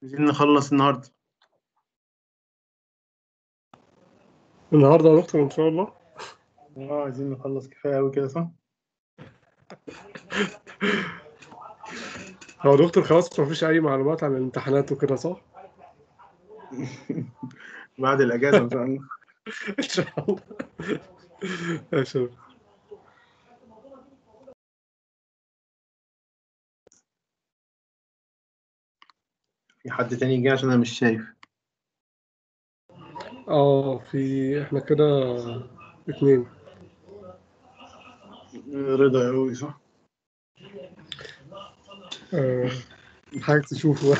عايزين نخلص النهارده النهارده يا دكتور ان شاء الله اه عايزين نخلص كفايه قوي كده صح هو دكتور خلاص ما فيش اي معلومات عن الامتحانات وكده صح بعد الاجازه ان شاء الله ان شاء الله ماشي يا دكتور. في حد تاني جه عشان انا مش شايف اه في احنا كده اتنين رضا قوي صح آه، حاجة تشوفه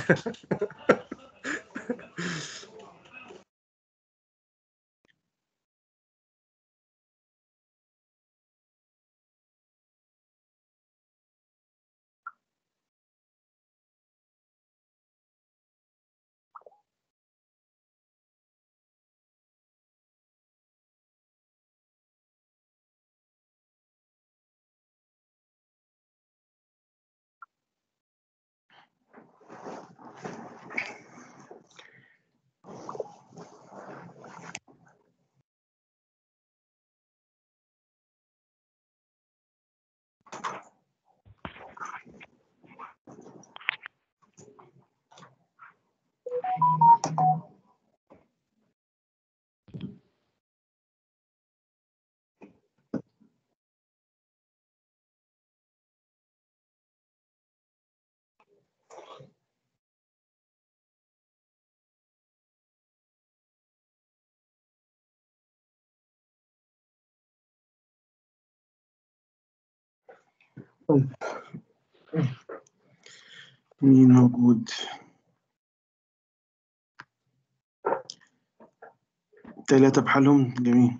مين موجود ثلاثة بحالهم جميل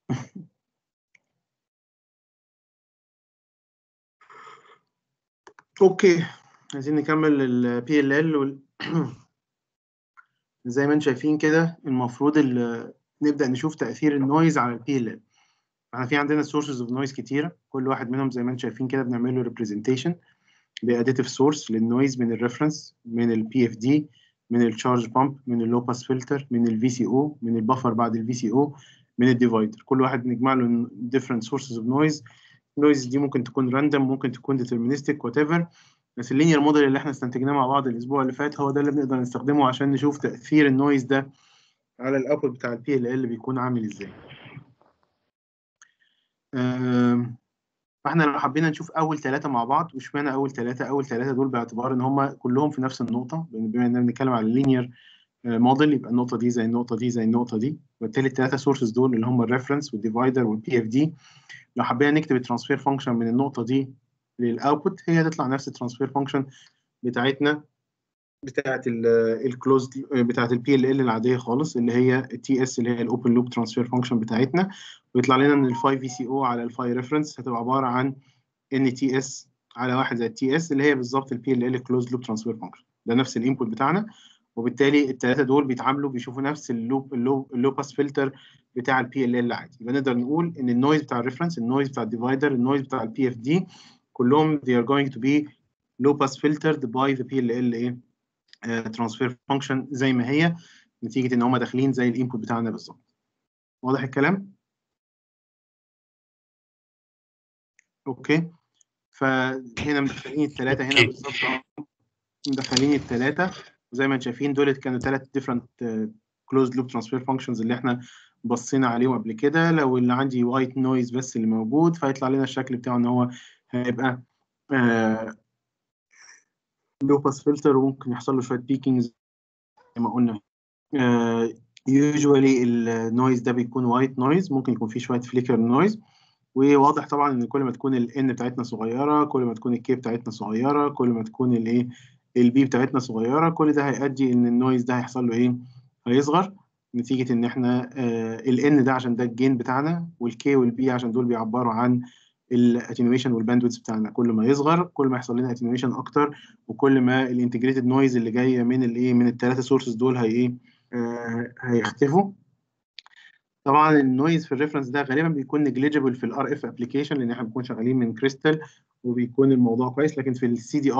اوكي عايزين نكمل ال PLL وال... زي ما انتم شايفين كده المفروض ال... نبدأ نشوف تأثير النويز على ال PLL احنا في عندنا sources of noise كتيرة كل واحد منهم زي ما انتم شايفين كده بنعمل له representation باديتيف سورس للنويز من الريفرنس من البي اف دي من الشارج بامب من اللو باس فلتر من الفي سي او من البفر بعد الفي سي او من الديفايدر كل واحد بنجمع له different sources of noise النويز دي ممكن تكون راندوم ممكن تكون deterministic وات ايفر بس اللينير موديل اللي احنا استنتجناه مع بعض الاسبوع اللي فات هو ده اللي بنقدر نستخدمه عشان نشوف تاثير النويز ده على الاوتبوت بتاع البي ال ال بيكون عامل ازاي أم، فاحنا لو حبينا نشوف اول ثلاثه مع بعض واشمعنى اول ثلاثه اول ثلاثه دول باعتبار ان هم كلهم في نفس النقطه بما اننا بنتكلم على اللينير موديل يبقى النقطه دي زي النقطه دي زي النقطه دي وبالتالي الثلاثه سورسز دول اللي هم الريفرنس والديفايدر والبي اف دي لو حبينا نكتب الترانسفير فانكشن من النقطه دي للاوتبوت هي هتطلع نفس الترانسفير فانكشن بتاعتنا بتاعت الكلوزد بتاعت البي ال ال العاديه خالص اللي هي التي اس اللي هي الاوبن لوب ترانسفير فانكشن بتاعتنا ويطلع لنا ان الفاي في سي او على الفاي ريفرنس هتبقى عباره عن ان تي اس على واحد زي التي اس اللي هي بالظبط البي ال ال كلوز لوب ترانسفير فانكشن ده نفس الانبوت بتاعنا وبالتالي الثلاثه دول بيتعاملوا بيشوفوا نفس اللوب اللوب اللو باس فلتر بتاع البي ال ال عادي يبقى نقدر نقول ان النويز بتاع الريفرنس النويز بتاع الديفايدر النويز بتاع البي اف دي كلهم they are going to be low pass filtered by the PLL ايه ترانسفير فانكشن زي ما هي نتيجه ان هم داخلين زي الانبوت بتاعنا بالظبط واضح الكلام اوكي فهنا مدخلين الثلاثه هنا بالظبط أهو. مدخلين الثلاثه وزي ما انتم شايفين دول كانوا ثلاث ديفرنت كلوزد لوب ترانسفير فانكشنز اللي احنا بصينا عليهم قبل كده لو اللي عندي وايت نويز بس اللي موجود فيطلع لنا الشكل بتاعه ان هو هيبقى لو باس فلتر وممكن يحصل له شويه بيكينج زي ما قلنا يوجوالي النويز ده بيكون وايت نويز ممكن يكون فيه شويه فليكر نويز وواضح طبعا ان كل ما تكون الان بتاعتنا صغيره كل ما تكون الكي بتاعتنا صغيره كل ما تكون الايه البي بتاعتنا صغيره كل ده هيؤدي ان النويز ده هيحصل له ايه هيصغر نتيجه ان احنا الان ده عشان ده الجين بتاعنا والكي والبي عشان دول بيعبروا عن الاتنيويشن والباندويث بتاعنا كل ما يصغر كل ما يحصل لنا اتنيويشن اكتر وكل ما الانتجريتد نويز اللي جايه من الايه من الثلاثه سورسز دول هي ايه آه هيختفوا طبعا النويز في الريفرنس ده غالبا بيكون نجليجيبل في الار اف ابلكيشن لان احنا بنكون شغالين من كريستال وبيكون الموضوع كويس لكن في السي دي ار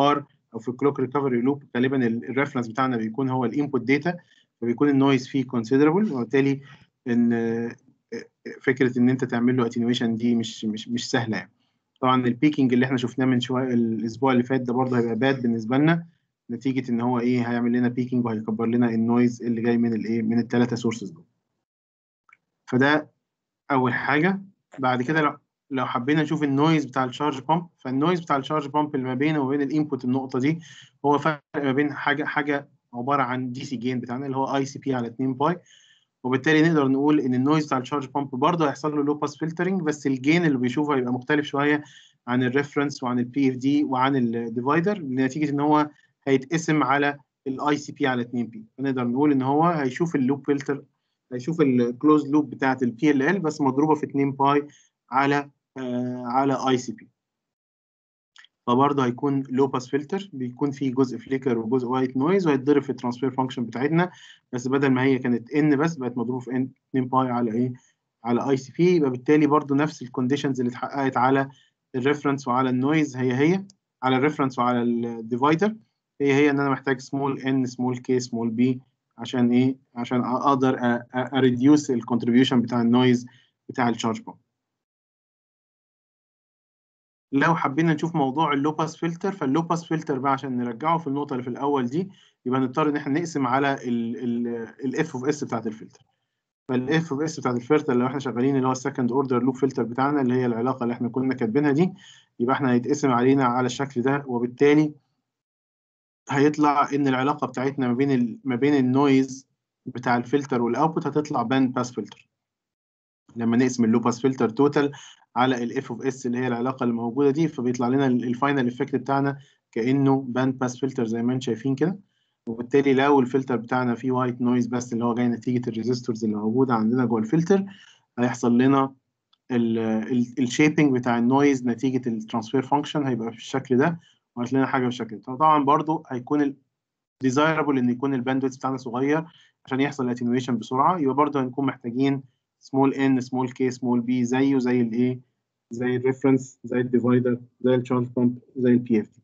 او في الكلوك ريكفري لوب غالبا الريفرنس بتاعنا بيكون هو الانبوت داتا فبيكون النويز فيه كونسيدربل وبالتالي ان فكره ان انت تعمل له اتنيويشن دي مش مش مش سهله يعني طبعا البيكينج اللي احنا شفناه من شويه الاسبوع اللي فات ده برضه هيبقى باد بالنسبه لنا نتيجه ان هو ايه هيعمل لنا بيكينج وهيكبر لنا النويز اللي جاي من الايه من الثلاثه سورسز دول فده اول حاجه بعد كده لو لو حبينا نشوف النويز بتاع الشارج بامب فالنويز بتاع الشارج بامب اللي ما بينه وبين الانبوت النقطه دي هو فرق ما بين حاجه حاجه عباره عن دي سي جين بتاعنا اللي هو اي سي بي على 2 باي وبالتالي نقدر نقول ان النويز بتاع الشارج بامب برضه هيحصل له لو باس فلترنج بس الجين اللي بيشوفه هيبقى مختلف شويه عن الريفرنس وعن البي اف دي وعن الديفايدر نتيجه ان هو هيتقسم على الاي سي بي على 2 بي فنقدر نقول ان هو هيشوف اللوب فلتر هيشوف الكلوز لوب بتاعت البي ال ال بس مضروبه في 2 باي على آه على اي سي بي فبرضه هيكون لو باس فلتر بيكون فيه جزء فليكر وجزء وايت نويز وهيتضرب في الترانسفير فانكشن بتاعتنا بس بدل ما هي كانت ان بس بقت مضروبه في ان 2 باي على ايه على اي سي بي يبقى بالتالي برضه نفس الكونديشنز اللي اتحققت على الريفرنس وعلى النويز هي هي على الريفرنس وعلى الديفايدر هي هي ان انا محتاج سمول ان سمول كي سمول بي عشان ايه عشان اقدر اريديوس الكونتريبيوشن بتاع النويز بتاع الشارج بامب لو حبينا نشوف موضوع اللو باس فلتر فاللو باس فلتر بقى عشان نرجعه في النقطه اللي في الاول دي يبقى نضطر ان احنا نقسم على الاف اوف اس بتاعت الفلتر فالاف اوف اس بتاعت الفلتر لو احنا شغالين اللي هو السكند اوردر لوب فلتر بتاعنا اللي هي العلاقه اللي احنا كنا كاتبينها دي يبقى احنا هيتقسم علينا على الشكل ده وبالتالي هيطلع ان العلاقه بتاعتنا ما بين ال... ما بين النويز بتاع الفلتر والاوتبوت هتطلع باند باس فلتر لما نقسم اللو باس فلتر توتال على الاف اوف اس اللي هي العلاقه اللي موجوده دي فبيطلع لنا الفاينل افكت بتاعنا كانه باند باس فلتر زي ما انتم شايفين كده وبالتالي لو الفلتر بتاعنا فيه وايت نويز بس اللي هو جاي نتيجه الريزيستورز اللي موجوده عندنا جوه الفلتر هيحصل لنا الشيبنج بتاع النويز نتيجه الترانسفير فانكشن هيبقى بالشكل ده وهات لنا حاجه بالشكل ده طبعا برضو هيكون ديزايربل ان يكون الباندويث بتاعنا صغير عشان يحصل اتنويشن بسرعه يبقى برضو هنكون محتاجين سمول ان سمول كي سمول بي زيه زي الايه زي الريفرنس زي الديفايدر زي الشارج بامب زي البي اف دي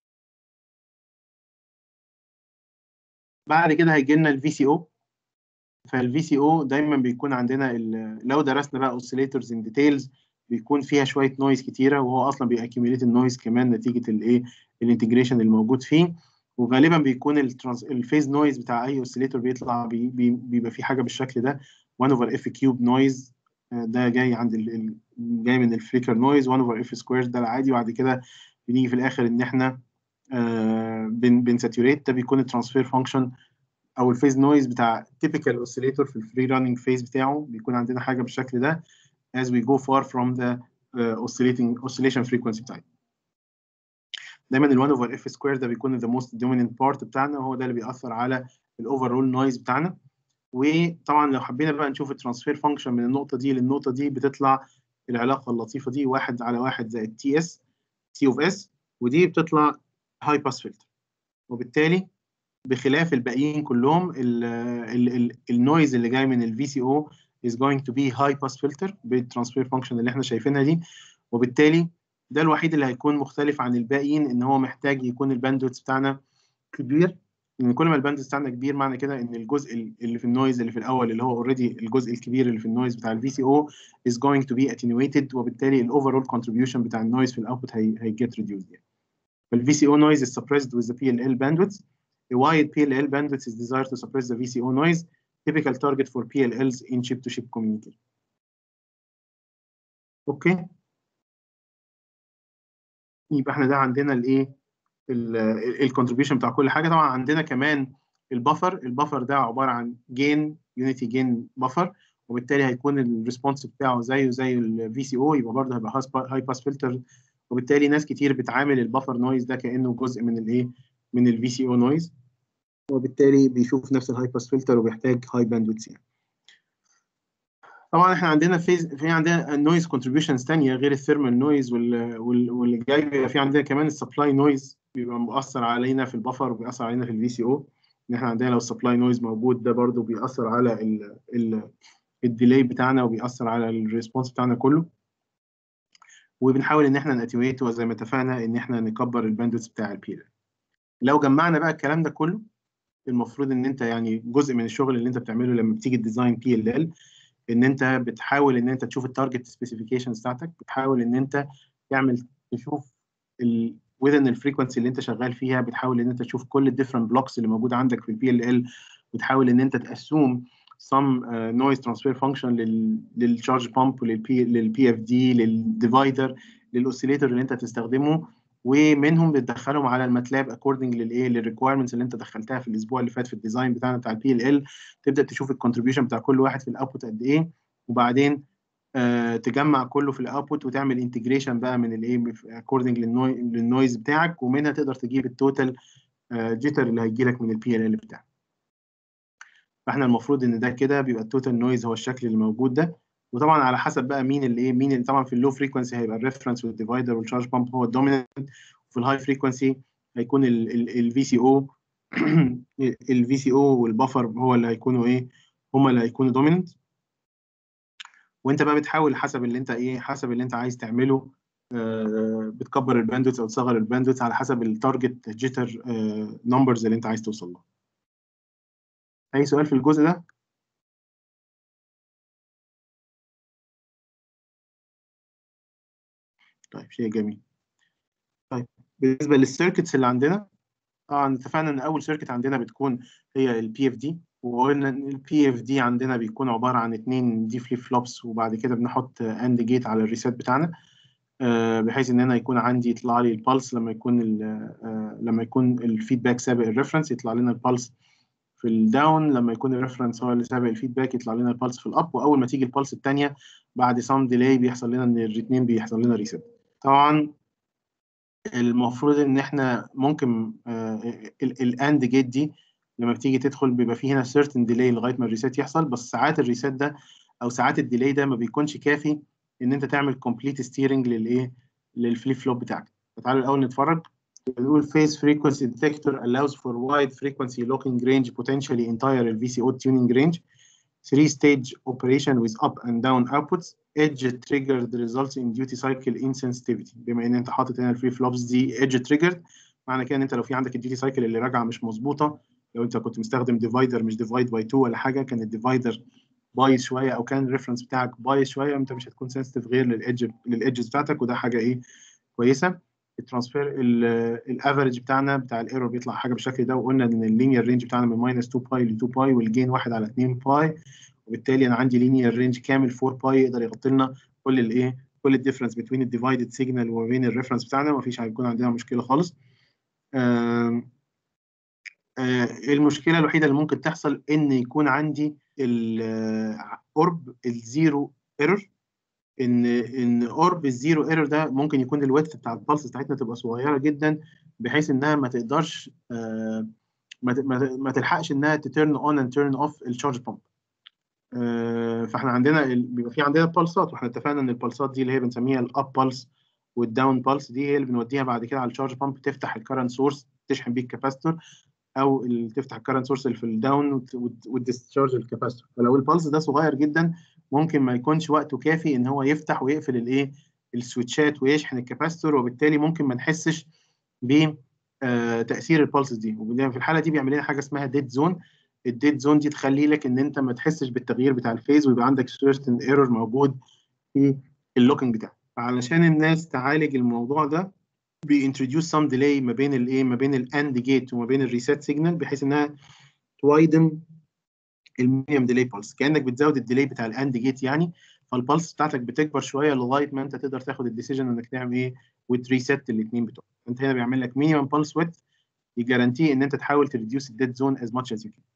بعد كده هيجي لنا الفي سي او فالفي سي او دايما بيكون عندنا لو درسنا بقى اوسيليتورز ان ديتيلز بيكون فيها شويه نويز كتيره وهو اصلا بيأكيميليت النويز كمان نتيجه الايه الانتجريشن الموجود فيه وغالبا بيكون الفيز نويز بتاع اي اوسيليتور بيطلع بي بي بيبقى في حاجه بالشكل ده 1 اوفر اف كيوب نويز ده جاي عند ال جاي من الفليكر نويز 1 اوفر اف سكوير ده العادي وبعد كده بنيجي في الاخر ان احنا آه بن بنساتوريت ده بيكون الترانسفير فانكشن او الفيز نويز بتاع تيبيكال اوسيليتور في الفري راننج فيز بتاعه بيكون عندنا حاجه بالشكل ده as we go far from the uh, oscillating oscillation frequency بتاعتنا دايما ال 1 اوفر اف سكوير ده بيكون the most dominant part بتاعنا وهو ده اللي بيأثر على الاوفرول نويز بتاعنا وطبعا لو حبينا بقى نشوف الترانسفير فانكشن من النقطه دي للنقطه دي بتطلع العلاقه اللطيفه دي واحد على واحد زائد تي اس تي اوف اس ودي بتطلع هاي باس فلتر وبالتالي بخلاف الباقيين كلهم ال ال ال النويز اللي جاي من الفي سي او is going to be high pass filter بالترانسفير فانكشن اللي احنا شايفينها دي وبالتالي ده الوحيد اللي هيكون مختلف عن الباقيين ان هو محتاج يكون الباندويث بتاعنا كبير ان كل ما الباندويث بتاعنا كبير معنى كده ان الجزء اللي في النويز اللي في الاول اللي هو اوريدي الجزء الكبير اللي في النويز بتاع الفي سي او is going to be attenuated وبالتالي الاوفرول contribution بتاع النويز في الاوتبوت هي هي get reduced يعني فالفي سي او noise is suppressed with the PLL bandwidth a wide PLL bandwidth is desired to suppress the VCO noise typical target for PLLs in chip-to-chip communication. اوكي يبقى احنا ده عندنا الايه الكونتريبيوشن بتاع كل حاجه طبعا عندنا كمان البفر البفر ده عباره عن جين يونيتي جين بفر وبالتالي هيكون الريسبونس بتاعه زيه زي الفي سي او يبقى برضه هيبقى هاي باس فلتر وبالتالي ناس كتير بتعامل البفر نويز ده كانه جزء من الايه من الفي سي او نويز وبالتالي بيشوف نفس الهاي باس فلتر وبيحتاج هاي باندويث يعني. طبعا احنا عندنا فيز في عندنا نويز كونتريبيوشنز ثانيه غير الثيرمال نويز واللي جاي بيبقى في عندنا كمان السبلاي نويز بيبقى مؤثر علينا في البفر وبيأثر علينا في الفي سي او ان احنا عندنا لو السبلاي نويز موجود ده برضو بيأثر على ال ال الديلي بتاعنا وبيأثر على الريسبونس بتاعنا كله وبنحاول ان احنا ناتيويت وزي ما اتفقنا ان احنا نكبر الباندويث بتاع البيلر لو جمعنا بقى الكلام ده كله المفروض ان انت يعني جزء من الشغل اللي انت بتعمله لما بتيجي تديزاين بي ال ال ان انت بتحاول ان انت تشوف التارجت سبيسيفيكيشنز بتاعتك بتحاول ان انت تعمل تشوف ال within الفريكونسي اللي انت شغال فيها بتحاول ان انت تشوف كل الديفرنت بلوكس اللي موجوده عندك في البي ال ال وتحاول ان انت تاسوم some uh, noise transfer function لل للشارج بامب وللبي للبي اف دي للديفايدر للاوسيليتور اللي انت تستخدمه ومنهم بتدخلهم على الماتلاب اكوردنج للايه للريكويرمنتس اللي انت دخلتها في الاسبوع اللي فات في الديزاين بتاعنا بتاع البي ال ال تبدا تشوف الكونتريبيوشن بتاع كل واحد في الاوتبوت قد ايه وبعدين آه تجمع كله في الاوتبوت وتعمل انتجريشن بقى من الايه اكوردنج للنويز بتاعك ومنها تقدر تجيب التوتال جيتر اللي هيجي لك من البي ال ال بتاعك فاحنا المفروض ان ده كده بيبقى التوتال نويز هو الشكل اللي موجود ده وطبعا على حسب بقى مين اللي ايه مين اللي طبعا في اللو فريكونسي هيبقى الريفرنس والديفايدر والشارج بامب هو الدوميننت وفي الهاي فريكونسي هيكون الفي سي او الفي سي او والبفر هو اللي هيكونوا ايه هما اللي هيكونوا دوميننت وانت بقى بتحاول حسب اللي انت ايه حسب اللي انت عايز تعمله آه بتكبر الباندويث او تصغر الباندويث على حسب التارجت جيتر نمبرز اللي انت عايز توصل له اي سؤال في الجزء ده طيب شيء جميل طيب بالنسبه للسيركتس اللي عندنا طبعا اتفقنا ان اول سيركت عندنا بتكون هي البي اف دي وقلنا ان البي اف دي عندنا بيكون عباره عن اتنين دي فليب فلوبس وبعد كده بنحط اند جيت على الريسيت بتاعنا آه بحيث ان انا يكون عندي يطلع لي البلس لما يكون آه لما يكون الفيدباك سابق الريفرنس يطلع لنا البلس في الداون لما يكون الريفرنس هو اللي سابق الفيدباك يطلع لنا البلس في الاب واول ما تيجي البلس الثانيه بعد سام ديلي بيحصل لنا ان الاثنين بيحصل لنا ريسيت طبعا المفروض ان احنا ممكن الاند جيت دي لما بتيجي تدخل بيبقى فيه هنا سيرتن ديلي لغايه ما الريسيت يحصل بس ساعات الريسيت ده او ساعات الديلي ده ما بيكونش كافي ان انت تعمل كومبليت ستيرنج للايه للفليب فلوب بتاعك فتعالوا الاول نتفرج بنقول phase frequency detector allows for wide frequency locking range potentially entire VCO tuning range three stage operation with up and down outputs edge triggered results in duty cycle insensitivity بما ان انت حاطط هنا الفري فلوبس دي edge triggered معنى كده ان انت لو في عندك الديوتي سايكل اللي راجعه مش مظبوطه لو انت كنت مستخدم ديفايدر مش ديفايد باي 2 ولا حاجه كان الديفايدر بايظ شويه او كان الريفرنس بتاعك بايظ شويه انت مش هتكون سنسيتيف غير للإدج للإدجز بتاعتك وده حاجه ايه كويسه الترانسفير الافريج بتاعنا بتاع الايرور بيطلع حاجه بالشكل ده وقلنا ان اللينير رينج بتاعنا من ماينس 2 باي ل 2 باي والجين 1 على 2 باي وبالتالي انا عندي لينير رينج كامل 4 باي يقدر يغطي لنا كل الايه كل الديفرنس بين الديفايدد سيجنال وما بين الريفرنس بتاعنا مفيش هيكون عندنا مشكله خالص آه آه المشكله الوحيده اللي ممكن تحصل ان يكون عندي القرب الزيرو ايرور ان ان قرب الزيرو ايرور ده ممكن يكون الويدث بتاع البلس بتاعتنا تبقى صغيره جدا بحيث انها ما تقدرش آه ما, ما تلحقش انها تترن اون اند تيرن اوف الشارج بامب آه فاحنا عندنا بيبقى في عندنا بلسات واحنا اتفقنا ان البلسات دي اللي هي بنسميها الاب بلس والداون بلس دي هي اللي بنوديها بعد كده على الشارج بامب تفتح الكرنت سورس تشحن بيه الكاباستور او تفتح الكرنت سورس اللي في الداون وتديسشارج الكاباستور فلو البلس ده صغير جدا ممكن ما يكونش وقته كافي ان هو يفتح ويقفل الايه السويتشات ويشحن الكاباستور وبالتالي ممكن ما نحسش ب تاثير البلس دي وفي الحاله دي بيعمل لنا حاجه اسمها ديد زون الديد زون دي تخلي لك ان انت ما تحسش بالتغيير بتاع الفيز ويبقى عندك سيرتن ايرور موجود في اللوكينج بتاعك فعلشان الناس تعالج الموضوع ده بينتروديوس سام ديلي ما بين الايه ما بين الاند جيت وما بين الريسيت سيجنال بحيث انها توايدن المينيمم ديلي بلس كانك بتزود الديلي بتاع الاند جيت يعني فالبلس بتاعتك بتكبر شويه لغايه ما انت تقدر تاخد الديسيجن انك تعمل ايه وتريسيت الاثنين بتوعك انت هنا بيعمل لك مينيمم بلس ويدث يجارانتي ان انت تحاول تريديوس الديد زون از ماتش از يو كان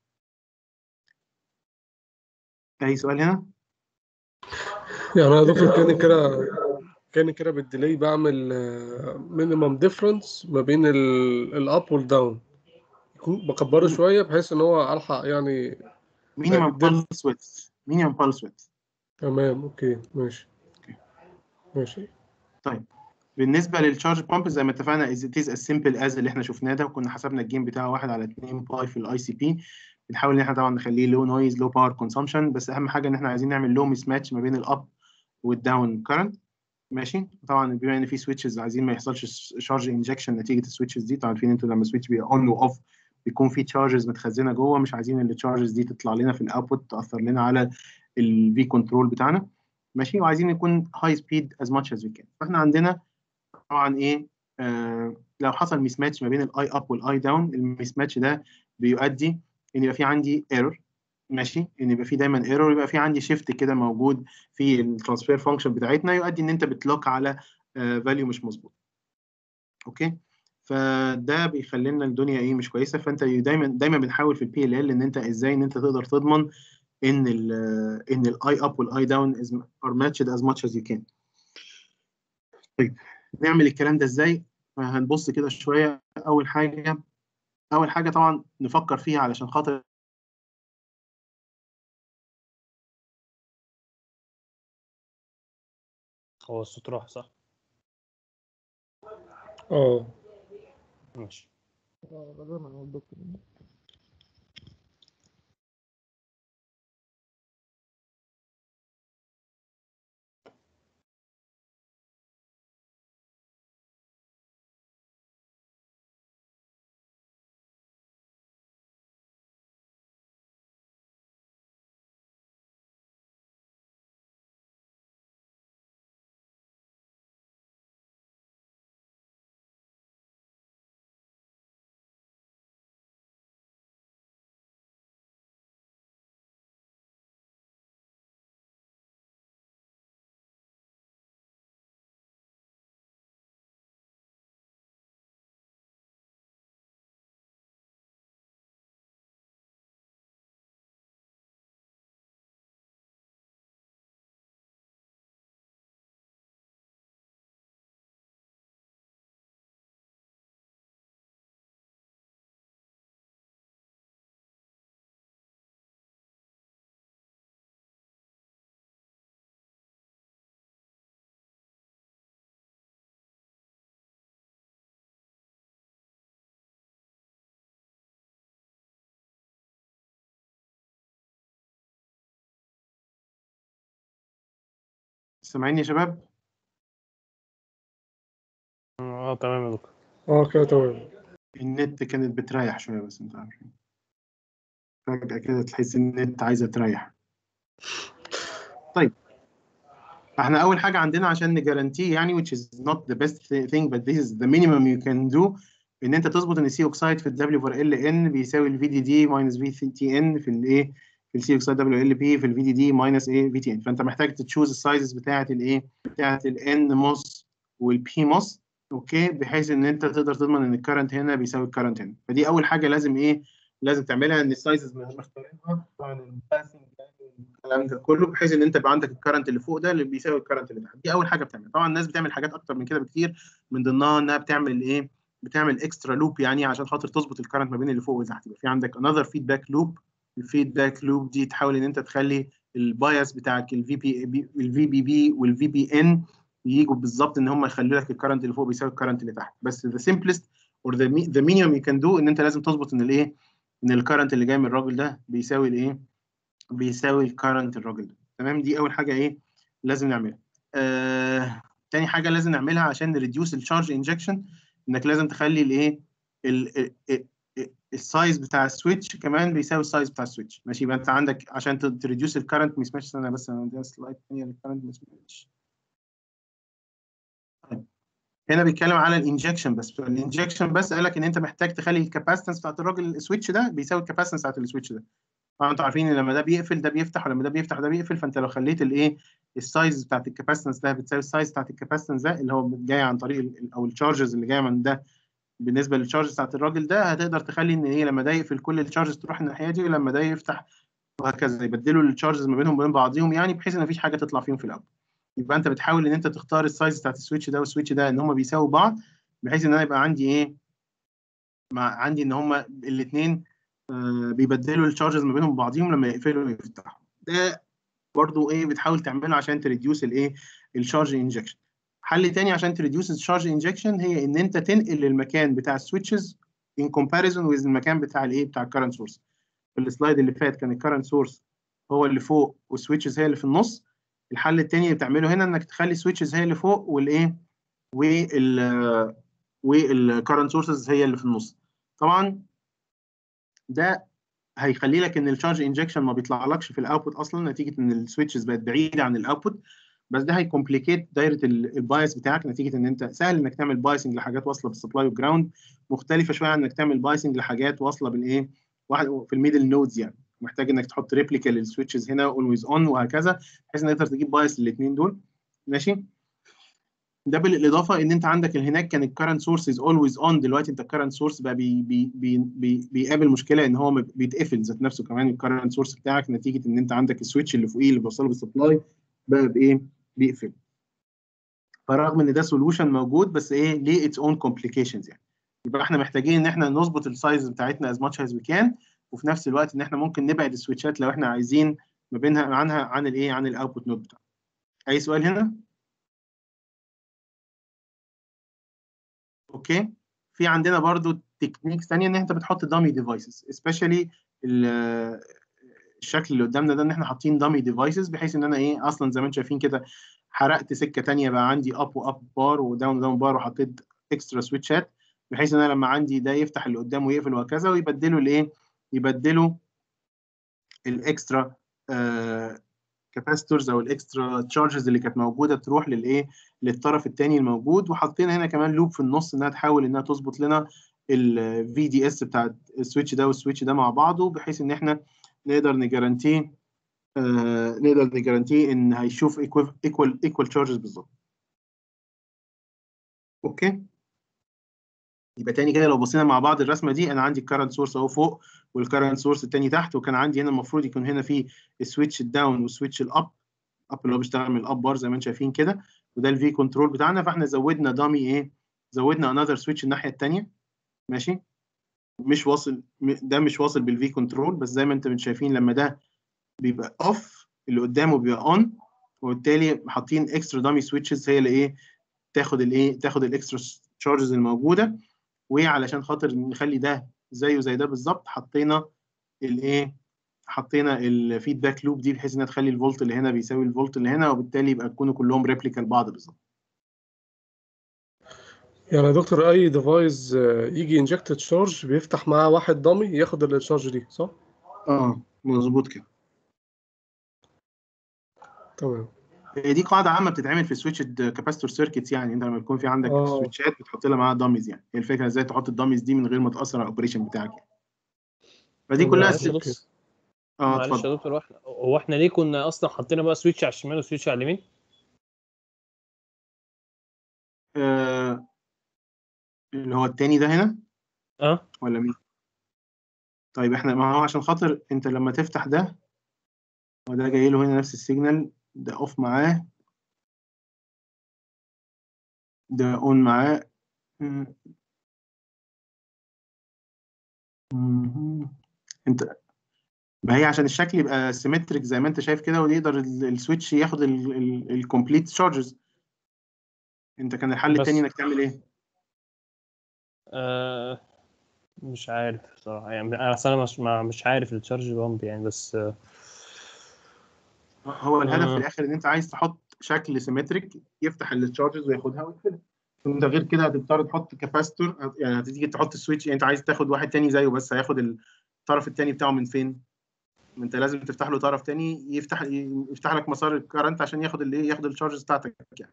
اي سؤال هنا؟ يعني انا دكتور كان كده كان كده بالديلي بعمل مينيمم ديفرنس ما بين الاب والداون بكبره شويه بحيث ان هو الحق يعني مينيمم بلس ويدث مينيمم بلس ويدث تمام اوكي ماشي ماشي طيب بالنسبه للتشارج بامب زي ما اتفقنا از ات از as simple as اللي احنا شفناه ده وكنا حسبنا الجيم بتاعه 1 على 2 باي في الاي سي بي بنحاول ان احنا طبعا نخليه لو نويز لو باور كونسامشن بس اهم حاجه ان احنا عايزين نعمل لو مس ماتش ما بين الاب والداون كرنت ماشي طبعا بما ان في سويتشز عايزين ما يحصلش شارج انجكشن نتيجه السويتشز دي طبعا عارفين انتوا لما السويتش بيبقى اون واوف بيكون في تشارجز متخزنه جوه مش عايزين التشارجز دي تطلع لنا في الاوتبوت تاثر لنا على الفي كنترول بتاعنا ماشي وعايزين يكون هاي سبيد از ماتش از وي كان فاحنا عندنا طبعا ايه آه لو حصل ميس ماتش ما بين الاي اب والاي داون الميس ماتش ده بيؤدي ان يبقى في عندي ايرور ماشي ان يبقى في دايما ايرور يبقى في عندي شيفت كده موجود في الترانسفير فانكشن بتاعتنا يؤدي ان انت بتلوك على فاليو مش مظبوط اوكي فده بيخلي لنا الدنيا ايه مش كويسه فانت دايما دايما بنحاول في البي ال ال ان انت ازاي ان انت تقدر تضمن ان ال ان الاي اب والاي داون ار ماتشد از ماتش از يو كان طيب نعمل الكلام ده ازاي هنبص كده شويه اول حاجه اول حاجه طبعا نفكر فيها علشان خاطر هو الصوت راح صح؟ اه ماشي سامعيني يا شباب اه تمام يا دكتور اه كده تمام النت كانت بتريح شويه بس انت عارفين فجاه كده تحس ان النت عايزه تريح طيب احنا اول حاجه عندنا عشان نجارانتي يعني which is not the best thing but this is the minimum you can do ان انت تظبط ان السي اوكسايد في الدبليو فور ال ان بيساوي الفي دي دي ماينس في تي ان في الايه في السي اوكسايد دبليو ال بي في الفي دي دي ماينس ايه في تي ان فانت محتاج تشوز السايزز بتاعه الايه بتاعه الان موس والبي موس اوكي بحيث ان انت تقدر تضمن ان الكرنت هنا بيساوي الكرنت هنا فدي اول حاجه لازم ايه لازم تعملها ان السايزز مختارينها طبعا الباسنج الكلام ده كله بحيث ان انت يبقى عندك الكرنت اللي فوق ده اللي بيساوي الكرنت اللي تحت دي اول حاجه بتعملها طبعا الناس بتعمل حاجات اكتر من كده بكتير من ضمنها انها بتعمل ايه بتعمل اكسترا لوب يعني عشان خاطر تظبط الكرنت ما بين اللي فوق وتحت يبقى في عندك انذر فيدباك لوب الفيدباك لوب دي تحاول ان انت تخلي البايس بتاعك الفي بي الفي بي بي والفي بي ان يجوا بالظبط ان هم يخلوا لك الكرنت اللي فوق بيساوي الكرنت اللي تحت بس the simplest or the, the minimum you can do ان انت لازم تظبط ان الايه ان الكرنت اللي جاي من الراجل ده بيساوي الايه بيساوي الكرنت الراجل ده تمام دي اول حاجه ايه لازم نعملها آه، تاني حاجه لازم نعملها عشان نريديوس الشارج انجكشن انك لازم تخلي الايه السايز بتاع السويتش كمان بيساوي السايز بتاع السويتش ماشي يبقى انت عندك عشان تريديوس الكرنت مش ماشي استنى بس انا عندي سلايد ثانيه للكرنت مش ماشي هنا بيتكلم على الانجكشن بس الانجكشن بس قال لك ان انت محتاج تخلي الكاباسيتنس بتاعت الراجل السويتش ده بيساوي الكاباسيتنس بتاعت السويتش ده طبعا انتوا عارفين ان لما ده بيقفل ده بيفتح ولما ده بيفتح ده بيقفل فانت لو خليت الايه السايز بتاعت الكاباسيتنس ده بتساوي السايز بتاعت الكاباسيتنس ده اللي هو جاي عن طريق ال- او الشارجز اللي جايه من ده بالنسبه للشارجز بتاعت الراجل ده هتقدر تخلي ان ايه لما ده يقفل كل الشارجز تروح الناحيه دي ولما ده يفتح وهكذا يبدلوا الشارجز ما بينهم وبين بعضهم يعني بحيث ان مفيش حاجه تطلع فيهم في الاول يبقى انت بتحاول ان انت تختار السايز بتاعت السويتش ده والسويتش ده ان هم بيساووا بعض بحيث ان انا يبقى عندي ايه مع عندي ان هم الاثنين بيبدلوا الشارجز ما بينهم بعضهم لما يقفلوا ويفتحوا ده برضو ايه بتحاول تعمله عشان تريديوس الايه الشارج انجكشن حل تاني عشان تريديوس الشارج انجكشن هي ان انت تنقل المكان بتاع السويتشز ان كومباريزون ويز المكان بتاع الايه بتاع الكرنت سورس في السلايد اللي فات كان الكرنت سورس هو اللي فوق والسويتشز هي اللي في النص الحل التاني اللي بتعمله هنا انك تخلي السويتشز هي اللي فوق والايه وال والكرنت سورسز هي اللي في النص طبعا ده هيخلي لك ان الشارج انجكشن ما بيطلعلكش في الاوتبوت اصلا نتيجه ان السويتشز بقت بعيده عن الاوتبوت بس ده هيكومبليكيت دايره البايس بتاعك نتيجه ان انت سهل انك تعمل بايسنج لحاجات واصله بالسبلاي والجراوند مختلفه شويه عن انك تعمل بايسنج لحاجات واصله بالايه واحد في الميدل نودز يعني محتاج انك تحط ريبليكا للسويتشز هنا اولويز اون وهكذا بحيث انك تقدر تجيب بايس للاثنين دول ماشي ده بالاضافه ان انت عندك هناك كان الكرنت سورس از اولويز اون دلوقتي انت الكرنت سورس بقى بي بي بي بي بيقابل مشكله ان هو بيتقفل ذات نفسه كمان الكرنت سورس بتاعك نتيجه ان انت عندك السويتش اللي فوقيه اللي بيوصله بالسبلاي بقى بايه بيقفل فرغم ان ده سولوشن موجود بس ايه ليه اتس اون كومبليكيشنز يعني يبقى احنا محتاجين ان احنا نظبط السايز بتاعتنا از ماتش از وي كان وفي نفس الوقت ان احنا ممكن نبعد السويتشات لو احنا عايزين ما بينها عنها عن الايه عن الاوتبوت نود بتاعنا اي سؤال هنا اوكي في عندنا برضو تكنيكس ثانيه ان انت بتحط دامي ديفايسز سبيشالي الشكل اللي قدامنا ده ان احنا حاطين دامي ديفايسز بحيث ان انا ايه اصلا زي ما انتم شايفين كده حرقت سكه ثانيه بقى عندي اب واب بار وداون وداون بار وحطيت اكسترا سويتشات بحيث ان انا لما عندي ده يفتح اللي قدامه ويقفل وهكذا ويبدلوا الايه يبدلوا الاكسترا كاباسيتورز او الاكسترا تشارجز اللي كانت موجوده تروح للايه للطرف الثاني الموجود وحاطين هنا كمان لوب في النص انها تحاول انها تظبط لنا الفي دي اس بتاع السويتش ده والسويتش ده مع بعضه بحيث ان احنا نقدر نجارانتيه آه نقدر نجارانتيه ان هيشوف ايكوال ايكوال تشارجز بالظبط اوكي يبقى تاني كده لو بصينا مع بعض الرسمه دي انا عندي الكرنت سورس اهو فوق والكرنت سورس التاني تحت وكان عندي هنا المفروض يكون هنا في السويتش الداون والسويتش الاب اب اللي هو بيشتغل من الاب بار زي ما انتم شايفين كده وده الفي كنترول بتاعنا فاحنا زودنا دامي ايه زودنا انذر سويتش الناحيه الثانيه ماشي مش واصل ده مش واصل بالفي كنترول بس زي ما انتم شايفين لما ده بيبقى اوف اللي قدامه بيبقى اون وبالتالي حاطين اكسترا دامي سويتشز هي اللي ايه تاخد الايه تاخد الاكسترا تشارجز الموجوده وعلشان خاطر نخلي ده زيه زي ده بالظبط حطينا الايه حطينا الفيدباك لوب دي بحيث انها تخلي الفولت اللي هنا بيساوي الفولت اللي هنا وبالتالي يبقى يكونوا كلهم ريبليكا لبعض بالظبط يعني يا دكتور اي ديفايس يجي انجكت تشارج بيفتح معاه واحد دامي ياخد التشارج دي صح؟ اه مظبوط كده تمام دي قاعده عامه بتتعمل في سويتش كاباستور سيركتس يعني انت لما يكون في عندك آه. سويتشات بتحط لها معاها داميز يعني هي الفكره ازاي تحط الداميز دي من غير ما تاثر على الاوبريشن بتاعك يعني فدي طب كلها معلش يا ست- دكتور اه معلش اتفضل يا دكتور هو احنا هو احنا ليه كنا اصلا حاطين بقى سويتش على الشمال وسويتش على اليمين؟ آه اللي هو التاني ده هنا اه ولا مين؟ طيب احنا ما هو عشان خاطر انت لما تفتح ده وده جاي له هنا نفس السيجنال ده اوف معاه ده اون معاه م- مهم. انت ما هي عشان الشكل يبقى سيمتريك زي ما انت شايف كده ويقدر ال- السويتش ياخد الكومبليت تشارجز انت كان الحل بس. التاني انك تعمل ايه؟ آه، مش عارف بصراحة يعني أنا أصل أنا مش ما- مش عارف التشارج بامب يعني بس آه، هو الهدف آه. في الاخر ان انت عايز تحط شكل سيمتريك يفتح التشارجز وياخدها ويقفلها انت غير كده هتضطر تحط كاباستور يعني هتيجي تحط السويتش يعني انت عايز تاخد واحد تاني زيه بس هياخد الطرف التاني بتاعه من فين؟ انت لازم تفتح له طرف تاني يفتح يفتح لك مسار الكرنت عشان ياخد الايه ياخد الشارجز بتاعتك يعني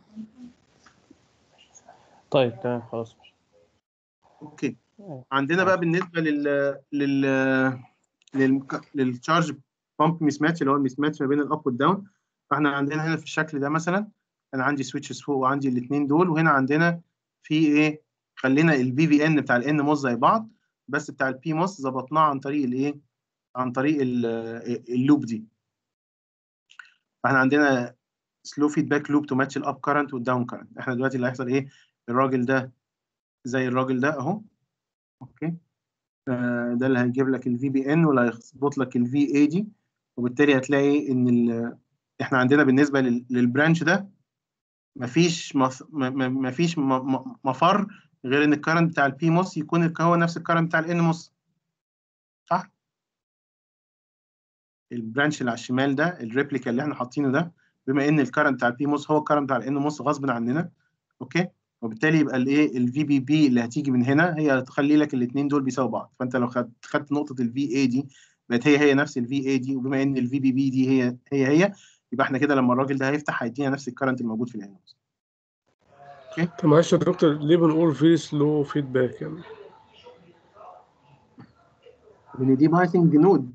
طيب تمام خلاص اوكي آه. عندنا بقى بالنسبه لل لل لل للتشارج بامب ميس ماتش اللي هو الميس ماتش ما بين الاب والداون فاحنا عندنا هنا في الشكل ده مثلا انا عندي سويتشز فوق وعندي الاثنين دول وهنا عندنا في ايه خلينا الفي في ان بتاع الان موس زي بعض بس بتاع البي موس ظبطناه عن طريق الايه عن طريق ال- اللوب دي فاحنا عندنا سلو فيدباك لوب تو ماتش الاب كارنت والداون كارنت احنا دلوقتي اللي هيحصل ايه الراجل ده زي الراجل ده اهو اوكي آه، ده اللي هيجيب لك الفي بي ان واللي هيظبط لك الفي اي دي وبالتالي هتلاقي ان ال- احنا عندنا بالنسبه لل- للبرانش ده مفيش مف... م- م- مفيش م- م- مفر غير ان الكرنت بتاع البي موس يكون الك- هو نفس الكرنت بتاع الان موس صح البرانش اللي على الشمال ده الريبليكا اللي احنا حاطينه ده بما ان الكرنت بتاع البي موس هو الكرنت بتاع الان موس غصب عننا اوكي وبالتالي يبقى الايه الفي بي بي اللي هتيجي من هنا هي تخلي لك الاثنين دول بيساووا بعض فانت لو خدت خدت نقطه الفي اي دي بقت هي هي نفس الفي اي دي وبما ان الفي بي بي دي هي هي هي يبقى احنا كده لما الراجل ده هيفتح هيدينا نفس الكرنت الموجود في الان موس طب معلش يا دكتور ليه بنقول فيري سلو فيدباك يعني لان دي بايثنج نود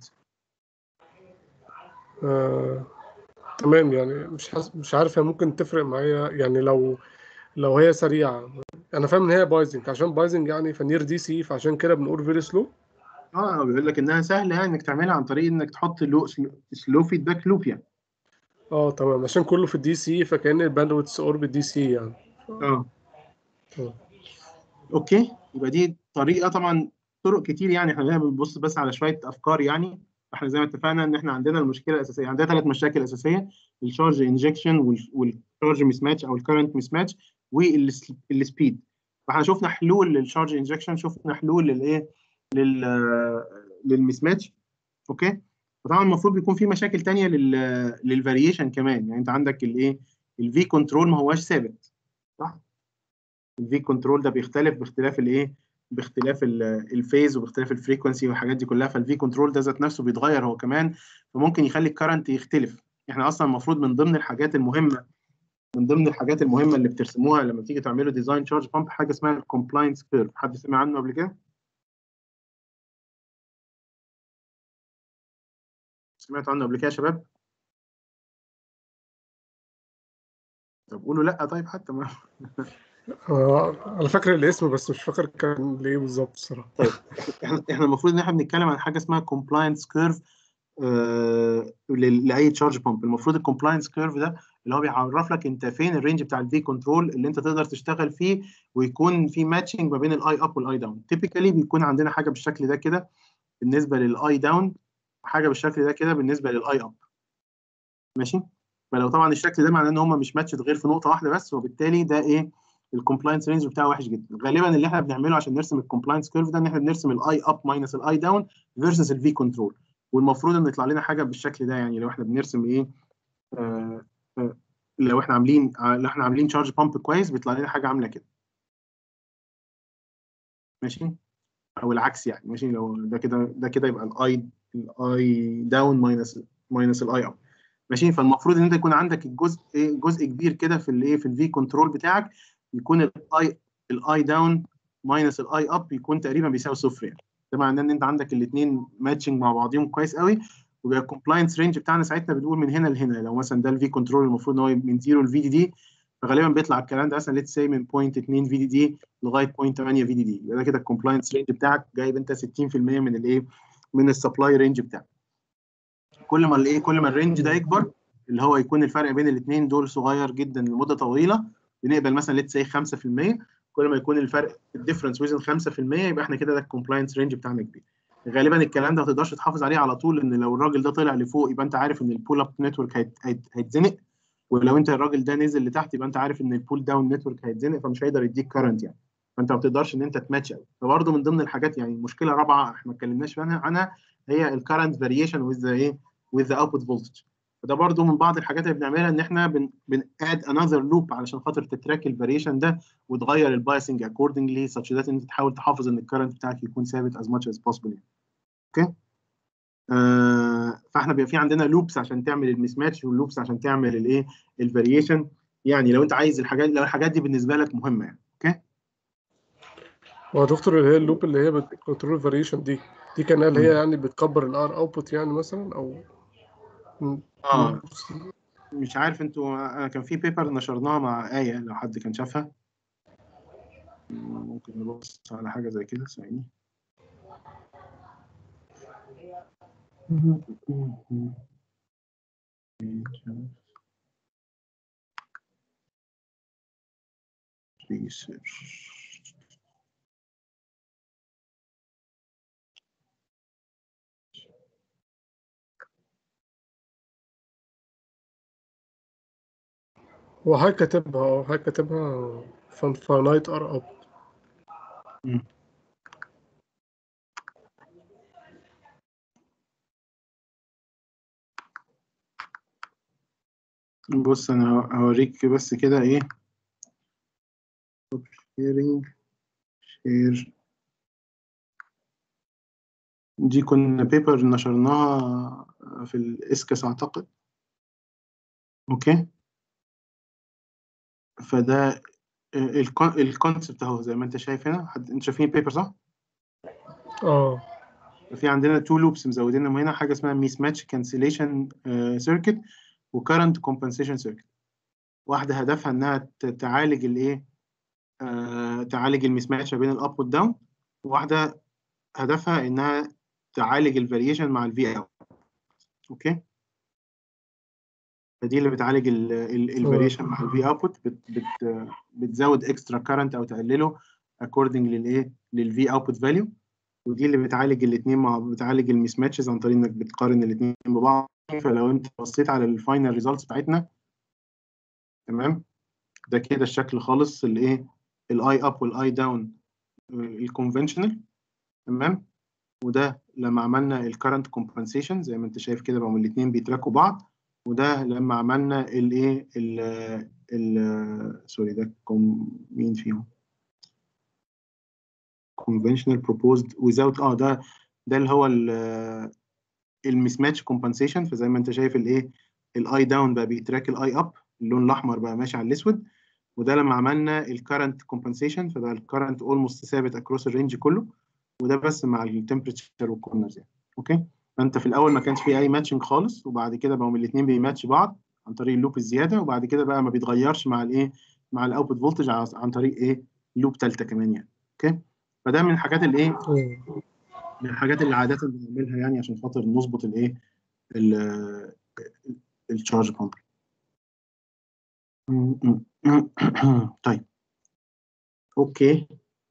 آه، تمام يعني مش حاس... مش عارف هي ممكن تفرق معايا يعني لو لو هي سريعة أنا فاهم إن هي بايزنج عشان بايزنج يعني فنير دي سي فعشان كده بنقول فيري سلو اه هو بيقول لك انها سهله يعني انك تعملها عن طريق انك تحط لو سلو فيدباك لوب يعني اه تمام عشان كله في الدي سي فكأن الباندويتس قرب الدي سي يعني اه تمام. اوكي يبقى دي طريقه طبعا طرق كتير يعني احنا هنا بنبص بس على شويه افكار يعني احنا زي ما اتفقنا ان احنا عندنا المشكله الاساسيه عندنا ثلاث مشاكل اساسيه الشارج انجكشن والشارج مس ماتش او الكرنت مس ماتش والسبيد فاحنا شفنا حلول للشارج انجكشن شفنا حلول للايه لل للمس ماتش اوكي فطبعا المفروض بيكون في مشاكل تانية لل للفاريشن كمان يعني انت عندك الايه الفي كنترول ما هواش ثابت صح الفي كنترول ده بيختلف باختلاف الايه باختلاف الفيز وباختلاف الفريكونسي والحاجات دي كلها فالفي كنترول ده ذات نفسه بيتغير هو كمان فممكن يخلي الكرنت يختلف احنا اصلا المفروض من ضمن الحاجات المهمه من ضمن الحاجات المهمه اللي بترسموها لما تيجي تعملوا ديزاين شارج بامب حاجه اسمها الكومبلاينس كيرف حد سمع عنه قبل كده سمعت عنه قبل كده يا شباب طب قولوا لا طيب حتى ما آه، أنا فاكر الاسم بس مش فاكر كان ليه بالظبط الصراحة احنا احنا المفروض ان احنا بنتكلم عن حاجه اسمها كومبلاينس كيرف لاي تشارج بامب المفروض الكومبلاينس كيرف ده اللي هو بيعرف لك انت فين الرينج بتاع الفي كنترول اللي انت تقدر تشتغل فيه ويكون في ماتشنج ما بين الاي اب والاي داون تيبيكالي بيكون عندنا حاجه بالشكل ده كده بالنسبه للاي داون وحاجه بالشكل ده كده بالنسبه للاي اب ماشي فلو طبعا الشكل ده معناه ان هم مش ماتشد غير في نقطه واحده بس وبالتالي ده ايه الكومبلاينس رينج بتاعه وحش جدا غالبا اللي احنا بنعمله عشان نرسم الكومبلاينس كيرف ده ان احنا بنرسم الاي اب ماينس الاي داون فيرسس الفي كنترول والمفروض ان يطلع لنا حاجه بالشكل ده يعني لو احنا بنرسم ايه آه آه لو احنا عاملين لو احنا عاملين شارج بامب كويس بيطلع لنا حاجه عامله كده ماشي او العكس يعني ماشي لو ده كده ده كده يبقى الاي الاي داون ماينس ماينس الاي اب ماشي فالمفروض ان انت يكون عندك الجزء ايه جزء كبير كده في الايه في الفي كنترول بتاعك يكون الاي الاي داون ماينس الاي اب يكون تقريبا بيساوي صفر يعني ده معناه ان انت عندك الاثنين ماتشنج مع بعضهم كويس قوي ويبقى الكومبلاينس رينج بتاعنا ساعتها بنقول من هنا لهنا لو مثلا ده الفي كنترول المفروض ان هو من 0 لفي دي دي فغالبا بيطلع الكلام ده مثلا ليتس سي من 0.2 في دي دي لغايه 0.8 في دي دي يبقى ده كده الكومبلاينس رينج بتاعك جايب انت 60% من الايه من السبلاي رينج بتاعك كل ما الايه كل ما الرينج ده يكبر اللي هو يكون الفرق بين الاثنين دول صغير جدا لمده طويله بنقبل مثلا ليتس سي 5% كل ما يكون الفرق الديفرنس وزن 5% يبقى احنا كده ده الكومبلاينس رينج بتاعنا كبير غالبا الكلام ده ما تقدرش تحافظ عليه على طول ان لو الراجل ده طلع لفوق يبقى انت عارف ان البول اب نتورك هيتزنق ولو انت الراجل ده نزل لتحت يبقى انت عارف ان البول داون نتورك هيتزنق فمش هيقدر يديك كارنت يعني فانت ما بتقدرش ان انت تماتش قوي فبرضه من ضمن الحاجات يعني مشكله رابعه احنا ما اتكلمناش عنها عنها هي الكارنت فاريشن وذ ايه وذ اوتبوت فولتج فده برضو من بعض الحاجات اللي بنعملها ان احنا بن بن اد انذر لوب علشان خاطر تتراك الفاريشن ده وتغير البايسنج اكوردنجلي such that انت تحاول تحافظ ان الكرنت بتاعك يكون ثابت as much as possible يعني. اوكي آه فاحنا بيبقى في عندنا لوبس عشان تعمل المس ماتش واللوبس عشان تعمل الايه الفاريشن يعني لو انت عايز الحاجات لو الحاجات دي بالنسبه لك مهمه يعني اوكي هو يا دكتور اللي هي اللوب اللي هي بتكنترول فاريشن دي دي كان اللي هي يعني بتكبر الار اوتبوت يعني مثلا او اه مش عارف انتوا كان في بيبر نشرناها مع آية لو حد كان شافها ممكن نبص على حاجة زي كده ثواني research هو حضرتك كاتبها اه حضرتك كاتبها فانايت ار اب بص انا هوريك بس كده ايه شيرنج شير دي كنا بيبر نشرناها في الاسكس اعتقد اوكي فده الكونسبت اهو زي ما انت شايف هنا حد انت شايفين البيبر صح؟ اه في عندنا تو لوبس مزودينهم هنا حاجه اسمها ميس ماتش كانسليشن سيركت وكرنت كومبنسيشن سيركت واحده هدفها انها ت- تعالج الايه آه، تعالج الميس ماتش ما بين الاب والداون وواحده هدفها انها تعالج الفاريشن مع الفي اوت اوكي فدي اللي بتعالج الفاريشن مع الفي اوتبوت بت بت بتزود اكسترا كارنت او تقلله اكوردنج للايه للفي اوتبوت فاليو ودي اللي بتعالج الاثنين مع بتعالج الميس ماتشز عن طريق انك بتقارن الاثنين ببعض فلو انت بصيت على الفاينل ريزلتس بتاعتنا تمام ده كده الشكل خالص الايه الاي اب والاي داون الكونفنشنال تمام وده لما عملنا الكرنت كومبنسيشن زي ما انت شايف كده بقوا الاثنين بيتراكوا بعض وده لما عملنا الايه ال ال سوري ده كوم مين فيهم conventional proposed without اه ده ده اللي هو الميس ماتش كومبنسيشن فزي ما انت شايف الايه الاي داون بقى بيتراك الاي اب اللون الاحمر بقى ماشي على الاسود وده لما عملنا الكرنت كومبنسيشن فبقى الكرنت اولموست ثابت اكروس الرينج كله وده بس مع التمبريتشر والكورنرز يعني اوكي فانت في الاول ما كانش فيه اي ماتشنج خالص وبعد كده بقوا الاثنين بيماتش بعض عن طريق اللوب الزياده وبعد كده بقى ما بيتغيرش مع الايه مع الاوتبوت فولتج عن طريق ايه لوب ثالثه كمان يعني اوكي فده من الحاجات اللي ايه مم. من الحاجات اللي عاده بنعملها يعني عشان خاطر نظبط الايه ال- الشارج بامب طيب اوكي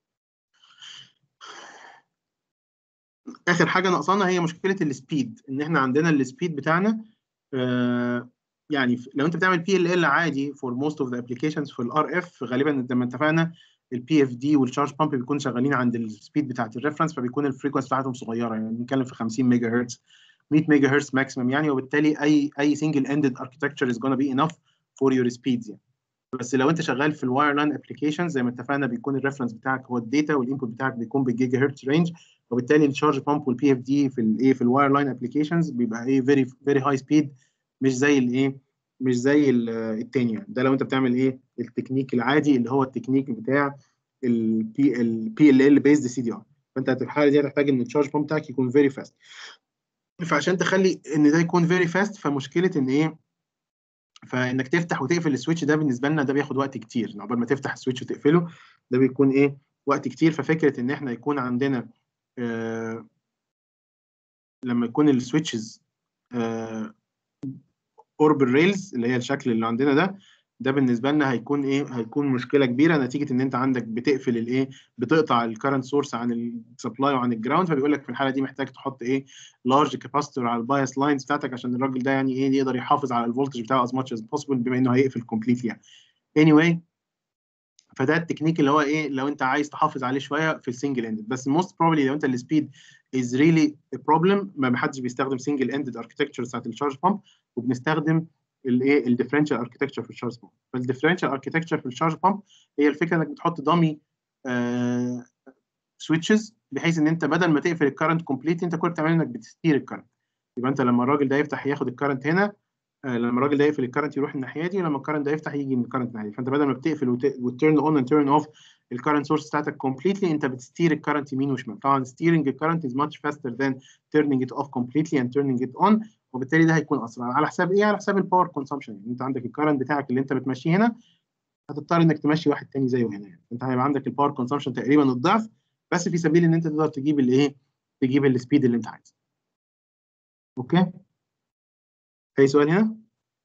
اخر حاجه ناقصانا هي مشكله السبيد ان احنا عندنا السبيد بتاعنا آه يعني ف- لو انت بتعمل بي ال ال عادي فور موست اوف ذا ابلكيشنز في الار اف غالبا زي ما اتفقنا البي اف دي والشارج بامب بيكونوا شغالين عند السبيد بتاعت الريفرنس فبيكون الفريكونسي بتاعتهم صغيره يعني بنتكلم في 50 ميجا هرتز 100 ميجا هرتز ماكسيمم يعني وبالتالي اي اي سنجل اندد اركتكتشر از gonna بي انف فور يور سبيدز يعني بس لو انت شغال في الواير لاين ابلكيشن زي ما اتفقنا بيكون الريفرنس بتاعك هو الداتا والانبوت بتاعك بيكون بالجيجا هرتز رينج وبالتالي الشارج بامب والبي اف دي في الايه في الواير لاين ابلكيشنز بيبقى ايه فيري فيري هاي سبيد مش زي الايه مش زي ال- التاني يعني ده لو انت بتعمل ايه التكنيك العادي اللي هو التكنيك بتاع البي البي ال ال بيزد سي دي ار فانت في الحاله دي هتحتاج ان الشارج بامب بتاعك يكون فيري فاست فعشان تخلي ان ده يكون فيري فاست فمشكله ان ايه فانك تفتح وتقفل السويتش ده بالنسبه لنا ده بياخد وقت كتير عقبال ما تفتح السويتش وتقفله ده بيكون ايه وقت كتير ففكره ان احنا يكون عندنا آه لما يكون السويتشز آه قرب الريلز اللي هي الشكل اللي عندنا ده ده بالنسبه لنا هيكون ايه هيكون مشكله كبيره نتيجه ان انت عندك بتقفل الايه بتقطع الكرنت سورس عن السبلاي وعن الجراوند فبيقول لك في الحاله دي محتاج تحط ايه لارج كاباسيتور على البايس لاينز بتاعتك عشان الراجل ده يعني ايه يقدر يحافظ على الفولتج بتاعه as much as possible بما انه هيقفل كومبليتلي يعني anyway فده التكنيك اللي هو ايه لو انت عايز تحافظ عليه شويه في السنجل اندد بس most probably لو انت السبيد is really a problem ما حدش بيستخدم سنجل اندد اركتكتشر بتاعت الشارج بامب وبنستخدم الايه الديفرنشال اركتكتشر في الشارج بامب فالديفرنشال اركتكتشر في الشارج بامب هي الفكره انك بتحط دامي سويتشز بحيث ان انت بدل ما تقفل الكرنت كومبليت انت كل اللي بتعمله انك بتستير الكرنت يبقى انت لما الراجل ده يفتح ياخد الكرنت هنا آه، لما الراجل ده يقفل الكرنت يروح الناحيه دي ولما الكرنت ده يفتح يجي من الكرنت الناحيه دي فانت بدل ما بتقفل وتيرن اون اند تيرن اوف الكرنت سورس بتاعتك كومبليتلي انت بتستير الكرنت يمين وشمال طبعا ستيرنج الكرنت از ماتش فاستر ذان تيرنينج ات اوف كومبليتلي اند تيرنينج ات اون وبالتالي ده هيكون اسرع على حساب ايه على حساب الباور كونسامشن يعني انت عندك الكرنت بتاعك اللي انت بتمشيه هنا هتضطر انك تمشي واحد تاني زيه هنا يعني انت هيبقى عندك الباور كونسامشن تقريبا الضعف بس في سبيل ان انت تقدر تجيب الايه تجيب السبيد اللي انت عايزه اوكي اي سؤال هنا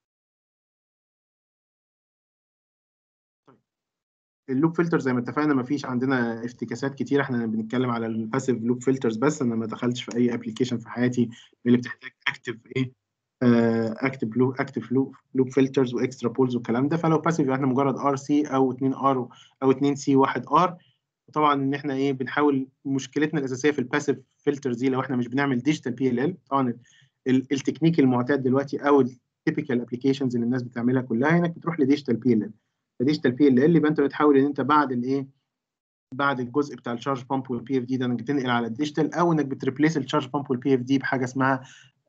اللوب فلتر زي ما اتفقنا ما فيش عندنا افتكاسات كتير احنا بنتكلم على الباسيف لوب فلترز بس انا ما دخلتش في اي ابلكيشن في حياتي اللي بتحتاج اكتف ايه اكتف لوب اكتف لوب لوب فلترز واكسترا بولز والكلام ده فلو باسيف يبقى احنا مجرد ار سي او 2 ار او 2 سي 1 ار طبعا ان احنا ايه بنحاول مشكلتنا الاساسيه في الباسيف فلترز دي لو احنا مش بنعمل ديجيتال بي ال ال طبعا ال- التكنيك المعتاد دلوقتي او التيبيكال ابلكيشنز اللي الناس بتعملها كلها انك بتروح لديجيتال بي ال ال فديجيتال بي ال ال يبقى انت بتحاول ان انت بعد الايه بعد الجزء بتاع الشارج بامب والبي اف دي ده انك تنقل على الديجيتال او انك بتريبليس الشارج بامب والبي اف دي بحاجه اسمها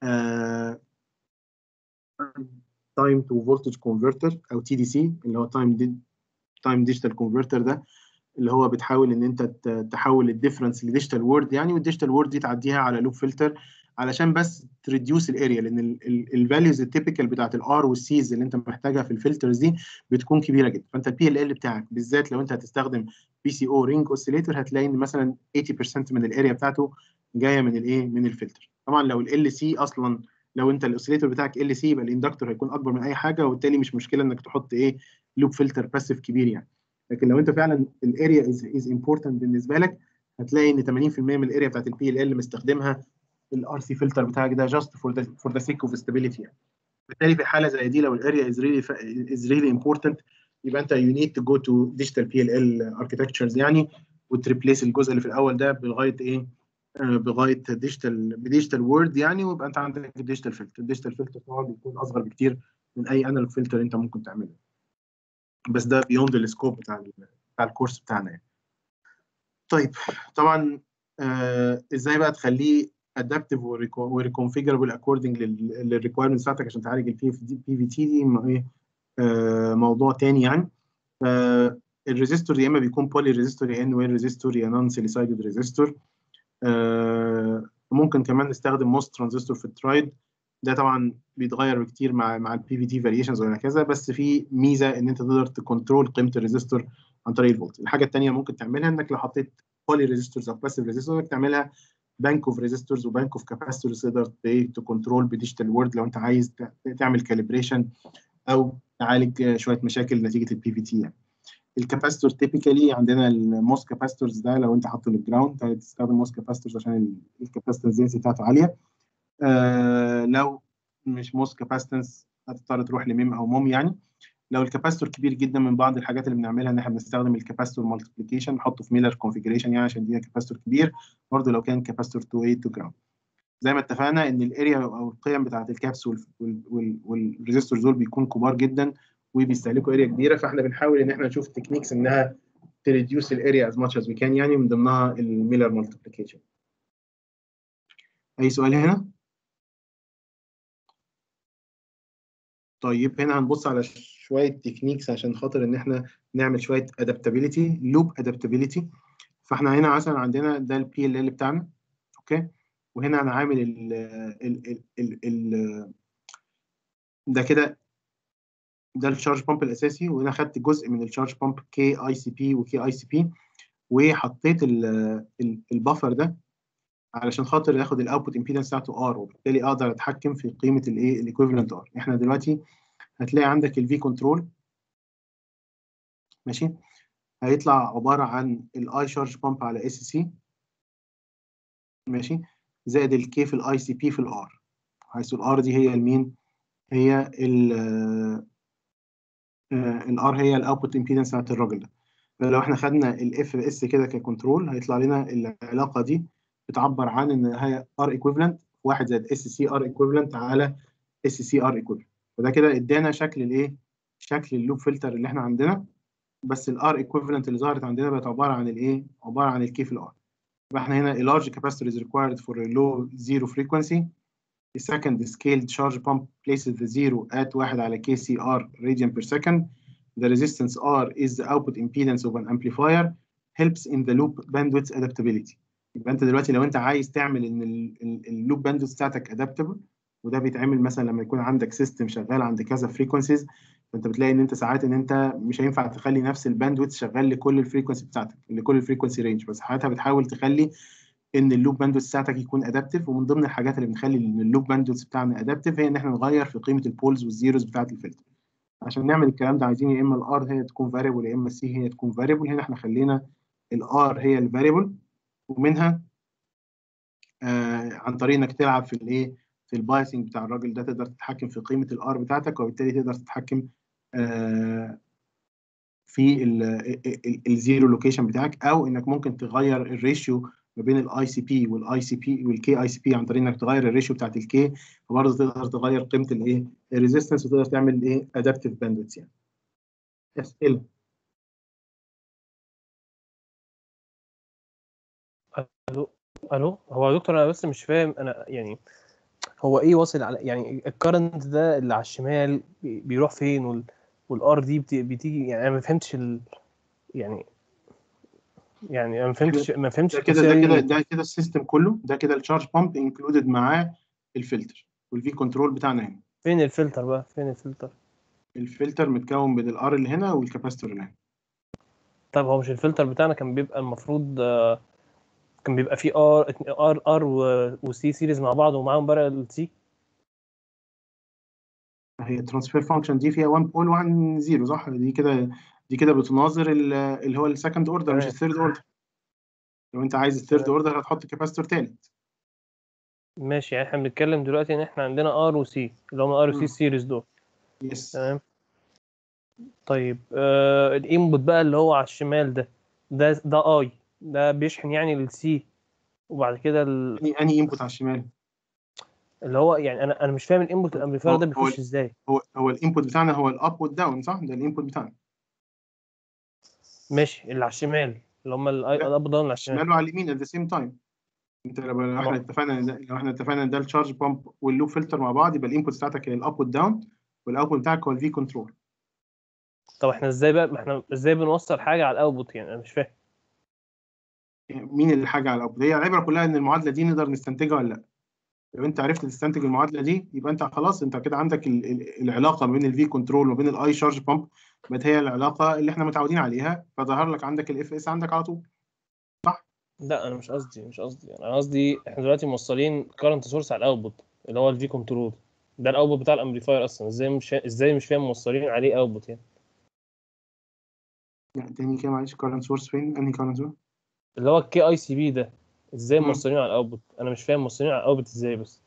تايم تو فولتج كونفرتر او تي دي سي اللي هو تايم تايم ديجيتال كونفرتر ده اللي هو بتحاول ان انت تحول الديفرنس لديجيتال وورد يعني والديجيتال وورد دي تعديها على لوب فلتر علشان بس تريديوس الاريا لان الفاليوز التيبيكال بتاعت الار والسيز اللي انت محتاجها في الفلترز دي بتكون كبيره جدا فانت البي ال ال بتاعك بالذات لو انت هتستخدم بي سي او رينج اوسيليتور هتلاقي ان مثلا 80% من الاريا بتاعته جايه من الايه من الفلتر طبعا لو ال سي اصلا لو انت الاوسيليتور بتاعك ال سي يبقى الاندكتور هيكون اكبر من اي حاجه وبالتالي مش مشكله انك تحط ايه لوب فلتر باسيف كبير يعني لكن لو انت فعلا الاريا از از امبورتنت بالنسبه لك هتلاقي ان 80% من الاريا بتاعت البي ال ال مستخدمها الار سي فلتر بتاعك ده جاست فور ذا فور ذا سيك اوف ستابيليتي يعني بالتالي في حاله زي دي لو الاريا از ريلي از ريلي امبورتنت يبقى انت يو نيد تو جو تو ديجيتال بي ال ال اركتكتشرز يعني وتريبليس الجزء اللي في الاول ده بلغايه ايه آه بغايه ديجيتال بديجيتال وورد يعني ويبقى انت عندك الديجيتال فلتر الديجيتال فلتر طبعا بيكون اصغر بكتير من اي انالوج فلتر انت ممكن تعمله بس ده بيوند السكوب بتاع بتاع الكورس بتاعنا يعني. طيب طبعا آه ازاي بقى تخليه ادابتيف وريكونفيجربل اكوردنج للريكويرمنتس بتاعتك عشان تعالج البي في تي دي ايه آه موضوع تاني يعني آه الريزيستور يا اما بيكون بولي ريزيستور يا ان وين ريزيستور يا نون سيليسايدد ريزيستور ممكن كمان نستخدم موست ترانزستور في الترايد ده طبعا بيتغير كتير مع مع البي في تي فاريشنز وهكذا بس في ميزه ان انت تقدر تكنترول قيمه الريزيستور عن طريق الفولت الحاجه الثانيه ممكن تعملها انك لو حطيت بولي ريزيستورز او باسيف ريزيستورز انك تعملها بانك اوف ريزيستورز وبانك اوف كاباسيتورز تقدر تكنترول بديجيتال وورد لو انت عايز تعمل كاليبريشن او تعالج شويه مشاكل نتيجه البي في تي يعني. الكاباسيتور تيبيكالي عندنا الموس كاباسيتورز ده لو انت حاطه للجراوند هتستخدم موس كاباسيتورز عشان الكاباسيتنس دنسي بتاعته عاليه آه لو مش موس كاباسيتنس هتضطر تروح لميم او موم يعني لو الكاباسيتور كبير جدا من بعض الحاجات اللي بنعملها ان احنا بنستخدم الكاباسيتور مالتيبليكيشن نحطه في ميلر كونفيجريشن يعني عشان يدينا كاباسيتور كبير برضه لو كان كاباسيتور 2 8 تو جراوند زي ما اتفقنا ان الاريا او القيم بتاعه الكابس والريزيستورز دول بيكون كبار جدا وبيستهلكوا اريا كبيره فاحنا بنحاول ان احنا نشوف تكنيكس انها تريديوس الاريا از ماتش از وي كان يعني من ضمنها الميلر مالتيبليكيشن اي سؤال هنا طيب هنا هنبص على شويه تكنيكس عشان خاطر ان احنا نعمل شويه ادابتابيلتي لوب ادابتابيلتي فاحنا هنا مثلا عندنا ده البي ال ال بتاعنا اوكي وهنا انا عامل ال ال ال ال ده كده ده الشارج بامب الاساسي وهنا خدت جزء من الشارج بامب كي اي سي بي وكي اي سي بي وحطيت البفر ده علشان خاطر ياخد الاوتبوت امبيدنس بتاعته ار وبالتالي اقدر اتحكم في قيمه الايه الايكويفالنت ار احنا دلوقتي هتلاقي عندك الفي كنترول ماشي هيطلع عباره عن الاي شارج بامب على اس سي ماشي زائد الكي في الاي سي بي في الار حيث الار دي هي المين هي ال الار هي الاوتبوت امبيدنس بتاعت الراجل ده فلو احنا خدنا الاف اس كده ككنترول هيطلع لنا العلاقه دي بتعبر عن ان هي ار ايكويفالنت 1 زائد اس سي ار ايكويفالنت على اس سي ار ايكويفالنت فده كده ادانا شكل الايه شكل اللوب فلتر اللي احنا عندنا بس الار ايكويفالنت اللي ظهرت عندنا بقت عباره عن الايه عباره عن الكي في الار يبقى احنا هنا a large capacitor is required for a low zero frequency The second scaled charge pump places the zero at 1 على KCR radian per second. The resistance R is the output impedance of an amplifier helps in the loop bandwidth adaptability. يبقى انت دلوقتي لو انت عايز تعمل ان اللوب باندويث بتاعتك ادابتبل وده بيتعمل مثلا لما يكون عندك سيستم شغال عند كذا فريكونسيز فانت بتلاقي ان انت ساعات ان انت مش هينفع تخلي نفس الباندويث شغال لكل الفريكونسي بتاعتك لكل الفريكونسي رينج بس ساعتها بتحاول تخلي ان اللوب باندويث بتاعتك يكون ادابتيف ومن ضمن الحاجات اللي بنخلي ان اللوب باندويث بتاعنا ادابتيف هي ان احنا نغير في قيمه البولز والزيروز بتاعه الفلتر عشان نعمل الكلام ده عايزين يا اما الار هي تكون فاريبل يا اما السي هي تكون فاريبل هنا احنا خلينا الار هي الفاريبل ومنها آه عن طريق انك تلعب في الايه في البايسنج بتاع الراجل ده تقدر تتحكم في قيمه الار بتاعتك وبالتالي تقدر تتحكم آه في الزيرو لوكيشن بتاعك او انك ممكن تغير الريشيو ما بين الاي سي بي والاي سي بي والكي اي سي بي عن طريق انك تغير الريشيو بتاعت الكي فبرضه تقدر تغير قيمه الايه الريزيستنس وتقدر تعمل ايه ادابتيف باندويث يعني اسئله الو هو يا دكتور انا بس مش فاهم انا يعني هو ايه واصل على يعني الكرنت ده اللي على الشمال بي- بيروح فين وال والار دي بت- بتيجي يعني انا ما فهمتش ال يعني يعني انا ما فهمتش ما فهمتش ده كده ده التفسير كده إيه. ده كده السيستم كله ده كده الشارج بامب انكلودد معاه الفلتر والفي كنترول بتاعنا هنا فين الفلتر بقى فين الفلتر الفلتر متكون من الار اللي هنا والكاباستور اللي هنا طب هو مش الفلتر بتاعنا كان بيبقى المفروض آه، كان بيبقى فيه ار ار ار وسي سيريز مع بعض ومعاهم بقى السي هي الترانسفير فانكشن دي فيها 1 بول 1 0 صح دي كده دي كده بتناظر ال- اللي هو السكند اوردر مش تمام. الثيرد اوردر لو انت عايز الثيرد تمام. اوردر هتحط كاباستور ثالث ماشي يعني احنا بنتكلم دلوقتي ان احنا عندنا ار وسي اللي هم ار وسي مم. سيريز دول يس تمام طيب آه الانبوت بقى اللي هو على الشمال ده ده ده اي ده بيشحن يعني للسي وبعد كده ال- انهي انهي انبوت على الشمال اللي هو يعني انا انا مش فاهم الانبوت الامبليفاير ده هو- هو بيخش ازاي هو هو الانبوت بتاعنا هو الاب والداون صح ده الانبوت بتاعنا ماشي اللي على الشمال اللي هم لا. الاب داون على الشمال الشمال وعلى اليمين at the same time انت لو لو احنا طبعا. اتفقنا ان ده لو احنا اتفقنا ان ده الشارج بامب واللوب فلتر مع بعض يبقى الانبوت بتاعتك هي الاب والداون والاوتبوت بتاعك هو الفي كنترول طب احنا ازاي بقى ما احنا ازاي بنوصل حاجه على الاوتبوت يعني انا مش فاهم مين اللي حاجه على الاوتبوت هي العبره كلها ان المعادله دي نقدر نستنتجها ولا لا لو انت عرفت تستنتج المعادله دي يبقى انت خلاص انت كده عندك ال- ال- العلاقه ما بين الفي كنترول وبين الاي شارج بامب بقت هي العلاقه اللي احنا متعودين عليها فظهر لك عندك الاف اس عندك على طول لا انا مش قصدي مش قصدي انا قصدي احنا دلوقتي موصلين كارنت سورس على الاوتبوت اللي هو الفي كنترول ده الاوتبوت بتاع الامبليفاير اصلا ازاي مش ازاي مش فاهم موصلين عليه اوتبوت يعني يعني تاني كده معلش كارنت سورس فين انهي كارنت سورس اللي هو الكي اي سي بي ده ازاي مم. موصلين على الاوتبوت انا مش فاهم موصلين على الاوتبوت ازاي بس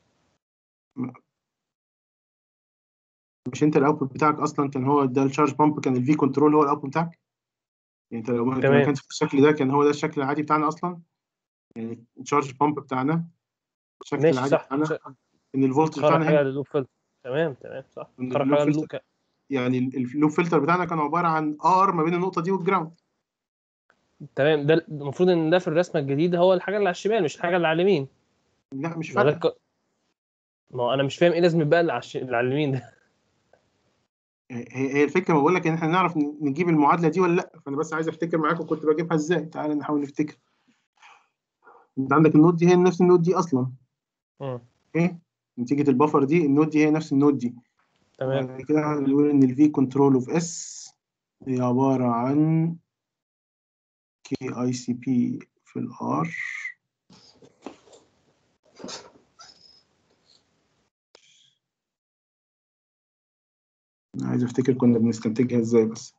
مش انت الاوتبوت بتاعك اصلا كان هو ده الشارج بامب كان الفي كنترول هو الاوتبوت بتاعك يعني انت لو ما تمام. ما كانش في الشكل ده كان هو ده الشكل العادي بتاعنا اصلا يعني الشارج بامب بتاعنا الشكل ماشي العادي صح بتاعنا ان الفولت خرج بتاعنا حاجه هنا للوب فلتر تمام تمام صح إن خرج اللوب حاجه فلتر- للوب ك- يعني ال- اللوب فلتر بتاعنا كان عباره عن ار ما بين النقطه دي والجراوند تمام ده المفروض ان ده في الرسمه الجديده هو الحاجه اللي على الشمال مش الحاجه اللي على اليمين لا مش ما ده فارقه الك- ما هو انا مش فاهم ايه لازمه بقى اللي على الش- اللي على اليمين ده هي هي الفكره ما بقول لك ان احنا نعرف ن- نجيب المعادله دي ولا لا فانا بس عايز افتكر معاكم كنت بجيبها ازاي تعالى نحاول نفتكر انت عندك النوت دي هي نفس النوت دي اصلا مم. اوكي نتيجه البفر دي النوت دي هي نفس النوت دي تمام بعد كده هنقول ان الفي كنترول اوف اس هي عباره عن كي اي سي بي في الار انا عايز افتكر كنا بنستنتجها ازاي بس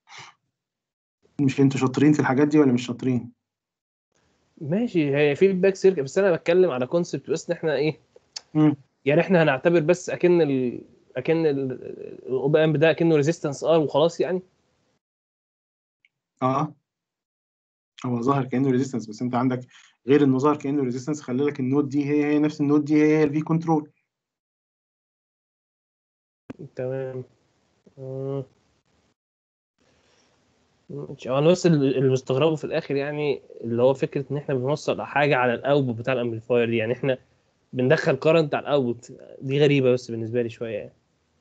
مش انتوا شاطرين في الحاجات دي ولا مش شاطرين ماشي هي فيدباك سيركت بس انا بتكلم على كونسبت بس ان احنا ايه مم. يعني احنا هنعتبر بس اكن ال اكن الاوب امب ده اكنه ريزيستنس ار وخلاص يعني اه هو ظاهر كانه ريزيستنس بس انت عندك غير انه ظاهر كانه ريزيستنس خلي لك النود دي هي هي نفس النود دي هي هي الفي كنترول تمام مم. ماشي. هو انا بس ال- اللي مستغربه في الاخر يعني اللي هو فكره ان احنا بنوصل حاجه على الاوتبوت بتاع الامبليفاير دي يعني احنا بندخل كارنت على الاوتبوت دي غريبه بس بالنسبه لي شويه يعني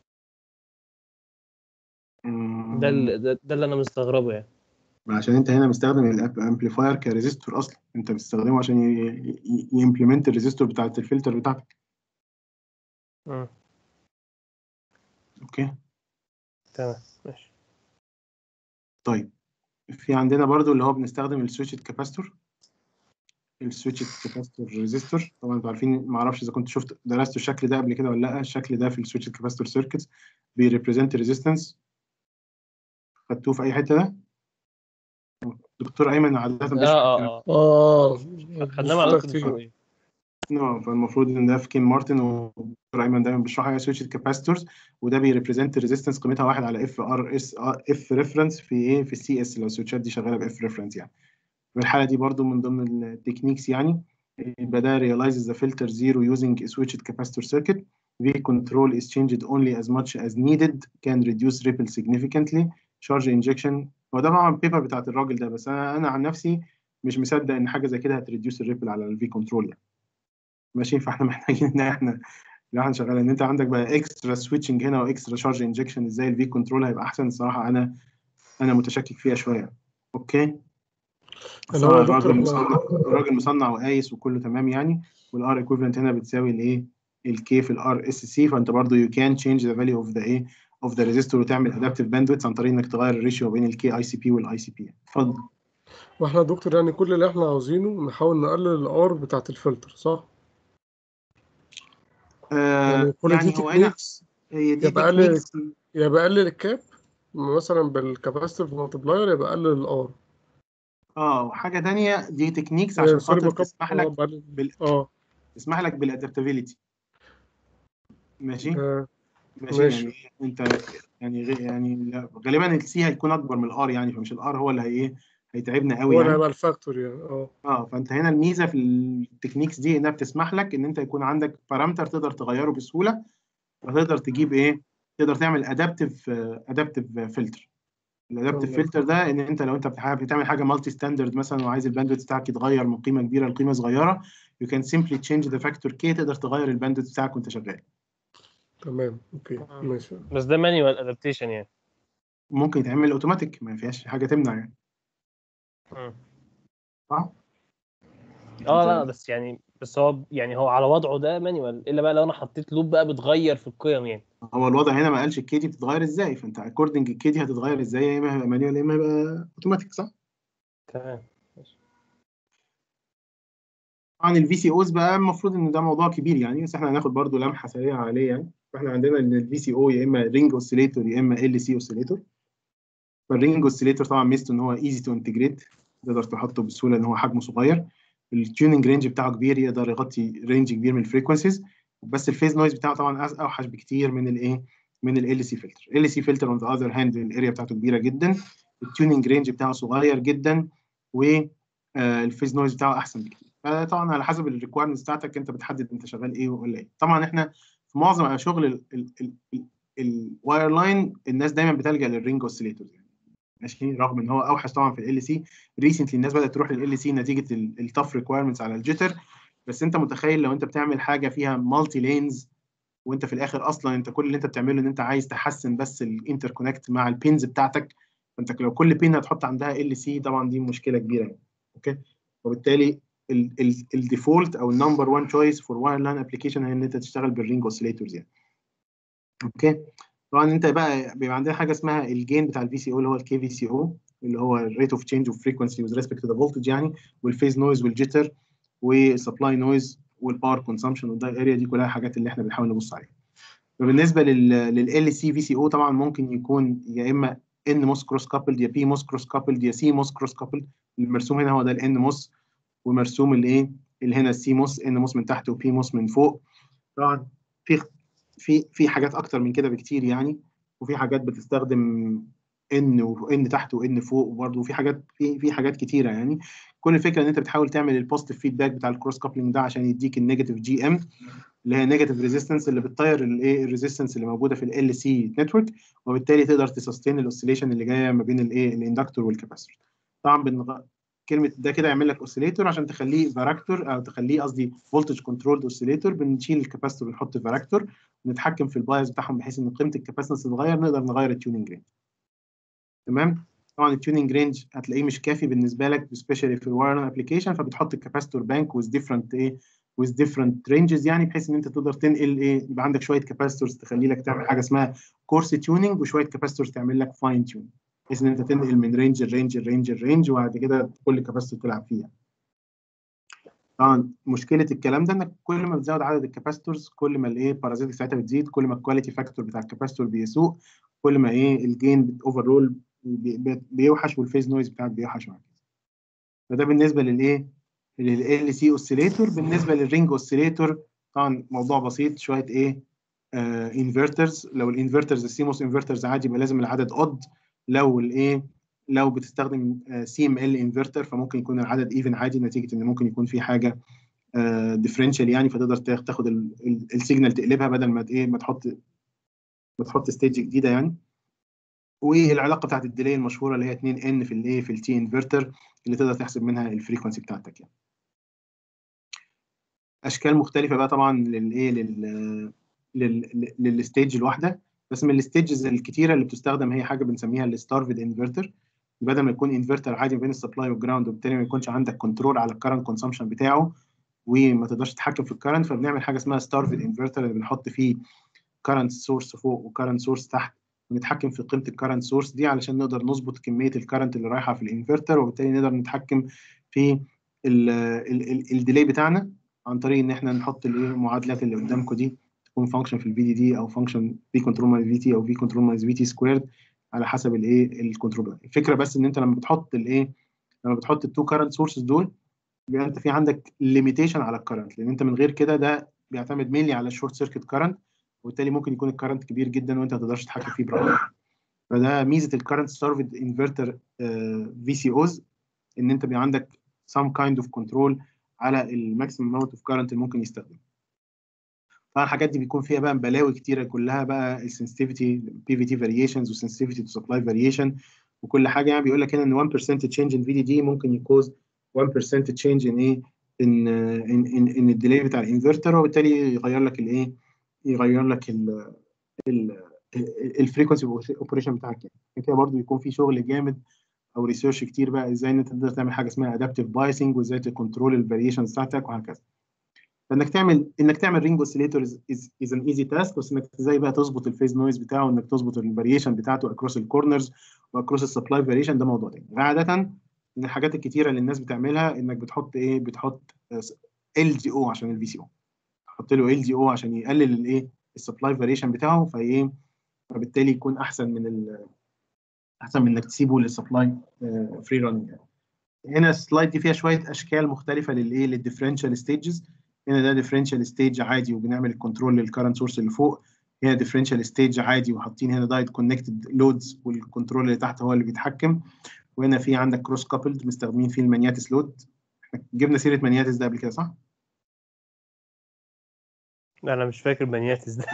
مم. ده ال- ده, ده اللي انا مستغربه يعني عشان انت هنا مستخدم الامبليفاير كريزيستور اصلا انت بتستخدمه عشان يمبلمنت الريزيستور بتاعت الفلتر بتاعتك مم. اوكي تمام ماشي طيب في عندنا برضو اللي هو بنستخدم السويتش كاباستور السويتش كاباستور ريزيستور طبعا انتوا عارفين ما اعرفش اذا كنت شفت درستوا الشكل ده قبل كده ولا لا الشكل ده في السويتش كاباستور سيركتس بيريبريزنت ريزيستنس خدتوه في اي حته ده دكتور ايمن عاده اه بيشرح اه اه اه خدناه مع شفتها دكتور كتير. دكتور نعم فالمفروض ان ده في كين مارتن ودكتور ايمن دايما بيشرحها هي سويتش كاباسيتورز وده بيريبريزنت ريزيستنس قيمتها واحد على اف ار اس اف ريفرنس في ايه في السي اس لو السويتشات دي شغاله باف ريفرنس يعني في الحاله دي برضو من ضمن التكنيكس يعني يبقى ده realizes the filter zero using a switched capacitor circuit V control is changed only as much as needed can reduce ripple significantly charge injection هو ده طبعا البيبر بتاعت الراجل ده بس انا انا عن نفسي مش مصدق ان حاجه زي كده هتريديوس الريبل على الفي كنترول يعني ماشي فاحنا محتاجين ان احنا لو احنا شغالين ان انت عندك بقى اكسترا سويتشنج هنا واكسترا شارج انجكشن ازاي الفي كنترول هيبقى احسن الصراحه انا انا متشكك فيها شويه اوكي اللي هو يا دكتور الراجل احنا مصنع الراجل مصنع وقايس وكله تمام يعني والار ايكويفالنت هنا بتساوي الايه الكي في الار اس سي فانت برضو يو كان تشينج ذا فاليو اوف ذا ايه اوف ذا ريزيستور وتعمل ادابتيف باندويث عن طريق انك تغير الريشيو بين الكي اي سي بي والاي سي بي اتفضل واحنا يا دكتور يعني كل اللي احنا عاوزينه نحاول نقلل الار بتاعت الفلتر صح؟ آه يعني كل دي يعني هو هنا تكنيكس هي دي يا بقلل تكنيكس يا بقلل الكاب مثلا بالكاباسيتيف مالتبلاير يا بقلل الار اه وحاجه تانية دي تكنيكس عشان سوري خاطر بكب تسمح اه لك بقلل بال... اه تسمح لك بالادابتابيلتي ماشي آه، ماشي ماشي يعني إيه؟ انت يعني غ- يعني لا- غالبا السي هيكون اكبر من الار يعني فمش الار هو اللي هي ايه هيتعبنا قوي هو اللي يعني هيبقى الفاكتور يعني اه اه فانت هنا الميزه في التكنيكس دي انها بتسمح لك ان انت يكون عندك بارامتر تقدر تغيره بسهوله فتقدر تجيب ايه تقدر تعمل ادابتيف ادابتيف فلتر الادابتيف تمام فلتر ده ان انت لو انت بتح- بتعمل حاجه مالتي ستاندرد مثلا وعايز الباندويث بتاعك يتغير من قيمه كبيره لقيمه صغيره you can simply change the factor k تقدر تغير الباندويث بتاعك وانت شغال تمام اوكي مم. ماشي بس ده مانيوال ادابتيشن يعني ممكن يتعمل اوتوماتيك ما فيهاش حاجه تمنع يعني مم. صح؟ اه لا انت بس يعني بس هو يعني هو على وضعه ده مانيوال الا بقى لو انا حطيت لوب بقى بتغير في القيم يعني هو الوضع هنا ما قالش الكي دي بتتغير ازاي فانت اكوردنج الكي دي هتتغير ازاي يا اما هيبقى مانيوال يا اما هيبقى اوتوماتيك صح؟ تمام طبعا الفي سي اوز بقى المفروض ان ده موضوع كبير يعني بس احنا هناخد برضو لمحه سريعه عليه يعني فاحنا عندنا ان الفي سي او يا اما رينج اوسيليتور يا اما ال سي اوسيليتور فالرينج اوسيليتور طبعا ميزته ان هو ايزي تو انتجريت تقدر تحطه بسهوله ان هو حجمه صغير التيوننج رينج بتاعه كبير يقدر يغطي رينج كبير من الفريكونسيز بس الفيز نويز بتاعه طبعا أز- اوحش بكتير من الايه من ال سي فلتر ال سي فلتر اون ذا اذر هاند الاريا بتاعته كبيره جدا التيوننج رينج بتاعه صغير جدا والفيز نويز بتاعه احسن بكتير فطبعا على حسب الريكويرمنتس بتاعتك انت بتحدد انت شغال ايه ولا ايه طبعا احنا في معظم شغل الواير لاين الناس دايما بتلجا للرينج اوسيليتورز يعني ماشي رغم ان هو اوحش طبعا في ال سي ريسنتلي الناس بدات تروح لل سي نتيجه التف ريكويرمنتس على الجيتر بس انت متخيل لو انت بتعمل حاجه فيها مالتي لينز وانت في الاخر اصلا انت كل اللي انت بتعمله ان انت عايز تحسن بس الانتر كونكت مع البينز بتاعتك فانت لو كل بين هتحط عندها ال سي طبعا دي مشكله كبيره يعني اوكي وبالتالي الديفولت او النمبر 1 تشويس فور واير لاين ابلكيشن هي ان انت تشتغل بالرينج اوسيليتورز يعني اوكي طبعا انت بقى بيبقى عندنا حاجه اسمها الجين بتاع الفي سي او اللي هو الكي في سي او اللي هو الريت اوف تشينج اوف فريكونسي وذ ريسبكت تو ذا فولتج يعني والفيز نويز والجيتر والسبلاي نويز والباور كونسامشن والداي اريا دي كلها حاجات اللي احنا بنحاول نبص عليها فبالنسبه لل سي في سي او طبعا ممكن يكون يا اما ان موس كروس كابلد يا بي موس كروس كابلد يا سي موس كروس كابلد المرسوم هنا هو ده الان موس ومرسوم الايه اللي هنا السي موس ان موس من تحت وبي موس من فوق طبعا في في في حاجات اكتر من كده بكتير يعني وفي حاجات بتستخدم ان وان تحت وان فوق وبرده في حاجات في في حاجات كتيره يعني كل الفكره ان انت بتحاول تعمل البوزيتيف فيدباك بتاع الكروس كابلنج ده عشان يديك النيجاتيف جي ام اللي هي نيجاتيف ريزيستنس اللي بتطير الايه الريزيستنس اللي موجوده في ال سي نتورك وبالتالي تقدر تسستين الاوسيليشن اللي جايه ما بين الايه الاندكتور والكاباسيتور طبعا بنغ... كلمه ده كده يعمل لك اوسيليتور عشان تخليه فاراكتور او تخليه قصدي فولتج كنترولد اوسيليتور بنشيل الكاباسيتور ونحط فاراكتور ونتحكم في البايز بتاعهم بحيث ان قيمه الكاباسيتنس تتغير نقدر نغير التيوننج رينج تمام طبعا التيوننج رينج هتلاقيه مش كافي بالنسبه لك سبيشالي في الواير ابلكيشن فبتحط الكاباسيتور بانك ويز ديفرنت ايه with different ranges يعني بحيث ان انت تقدر تنقل ايه يبقى عندك شويه كاباسيتورز تخلي لك تعمل حاجه اسمها كورس تيوننج وشويه كاباسيتورز تعمل لك فاين تيوننج بحيث ان انت تنقل من رينج الرينج الرينج الرينج وبعد كده كل كاباسيتور تلعب فيها طبعا مشكله الكلام ده انك كل ما بتزود عدد الكاباسيتورز كل ما الايه بارازيتك ساعتها بتزيد كل ما الكواليتي فاكتور بتاع الكاباسيتور بيسوء كل ما ايه الجين اوفرول بيوحش والفيز نويز بتاعك بيوحش وهكذا فده بالنسبه للايه لل سي اوسيليتور بالنسبه للرينج اوسيليتور طبعا موضوع بسيط شويه ايه انفرترز لو الانفرترز السيموس انفرترز عادي يبقى لازم العدد اود لو الايه لو بتستخدم سي ام ال انفرتر فممكن يكون العدد ايفن عادي نتيجه ان ممكن يكون في حاجه ديفرنشال يعني فتقدر تاخد السيجنال تقلبها بدل ما ايه ما تحط ما تحط ستيج جديده يعني والعلاقه بتاعت الديلي المشهوره اللي هي 2 ان في الايه في التي انفرتر اللي تقدر تحسب منها الفريكونسي بتاعتك يعني اشكال مختلفه بقى طبعا للايه لل للستيج الواحده بس من الستيجز الكتيره اللي بتستخدم هي حاجه بنسميها الستارفد انفرتر بدل ما يكون انفرتر عادي بين السبلاي والجراوند وبالتالي ما يكونش عندك كنترول على الكرنت كونسامشن بتاعه وما تقدرش تتحكم في الكرنت فبنعمل حاجه اسمها ستارفد انفرتر اللي بنحط فيه كرنت سورس فوق وكرنت سورس تحت ونتحكم في قيمه الكرنت سورس دي علشان نقدر نظبط كميه الكرنت اللي رايحه في الانفرتر وبالتالي نقدر نتحكم في الديلي بتاعنا عن طريق ان احنا نحط الايه المعادلات اللي قدامكم دي تكون فانكشن في الفي دي دي او فانكشن في كنترول ماينس في تي او في كنترول ماينس في تي سكويرد على حسب الايه الكنترول الفكره بس ان انت لما بتحط الايه لما بتحط التو كرنت سورسز دول يبقى انت في عندك ليميتيشن على الكرنت لان انت من غير كده ده بيعتمد مينلي على الشورت سيركت كرنت وبالتالي ممكن يكون الكرنت كبير جدا وانت ما تقدرش تتحكم فيه براحتك فده ميزه الكرنت سيرفد انفرتر في سي اوز ان انت بيبقى عندك some kind of control على الماكسيمم اماونت اوف كرنت اللي ممكن يستخدم طبعا الحاجات دي بيكون فيها بقى بلاوي كتيره كلها بقى السنسيتيفيتي بي في تي فاريشنز والسنسيتيفيتي تو سبلاي فاريشن وكل حاجه يعني بيقول لك هنا ان 1% تشينج ان في دي دي ممكن يكوز 1% تشينج ان ايه ان ان ان, إن الديلي بتاع الانفرتر وبالتالي يغير لك الايه يغير لك ال ال الفريكونسي اوبريشن بتاعك يعني كده برضو يكون في شغل جامد او ريسيرش كتير بقى ازاي ان انت تقدر تعمل حاجه اسمها ادابتيف بايسنج وازاي تكنترول الفاريشنز بتاعتك وهكذا فانك تعمل انك تعمل رينج اوسيليتور از ان ايزي تاسك بس انك ازاي بقى تظبط الفيز نويز بتاعه وانك تظبط الفاريشن بتاعته اكروس الكورنرز واكروس السبلاي فاريشن ده موضوع تاني عاده من الحاجات الكتيره اللي الناس بتعملها انك بتحط ايه بتحط ال جي او عشان الفي سي او تحط له ال جي او عشان يقلل الايه السبلاي فاريشن بتاعه فايه فبالتالي يكون احسن من ال احسن من انك تسيبه للسبلاي فري ران يعني. هنا السلايد دي فيها شويه اشكال مختلفه للايه للديفرنشال ستيجز هنا ده ديفرنشال ستيج عادي وبنعمل الكنترول للكرنت سورس اللي فوق هنا ديفرنشال ستيج عادي وحاطين هنا دايت كونكتد لودز والكنترول اللي تحت هو اللي بيتحكم وهنا في عندك كروس كابلد مستخدمين فيه المانياتس لود احنا جبنا سيره مانياتس ده قبل كده صح؟ لا انا مش فاكر بنياتس ده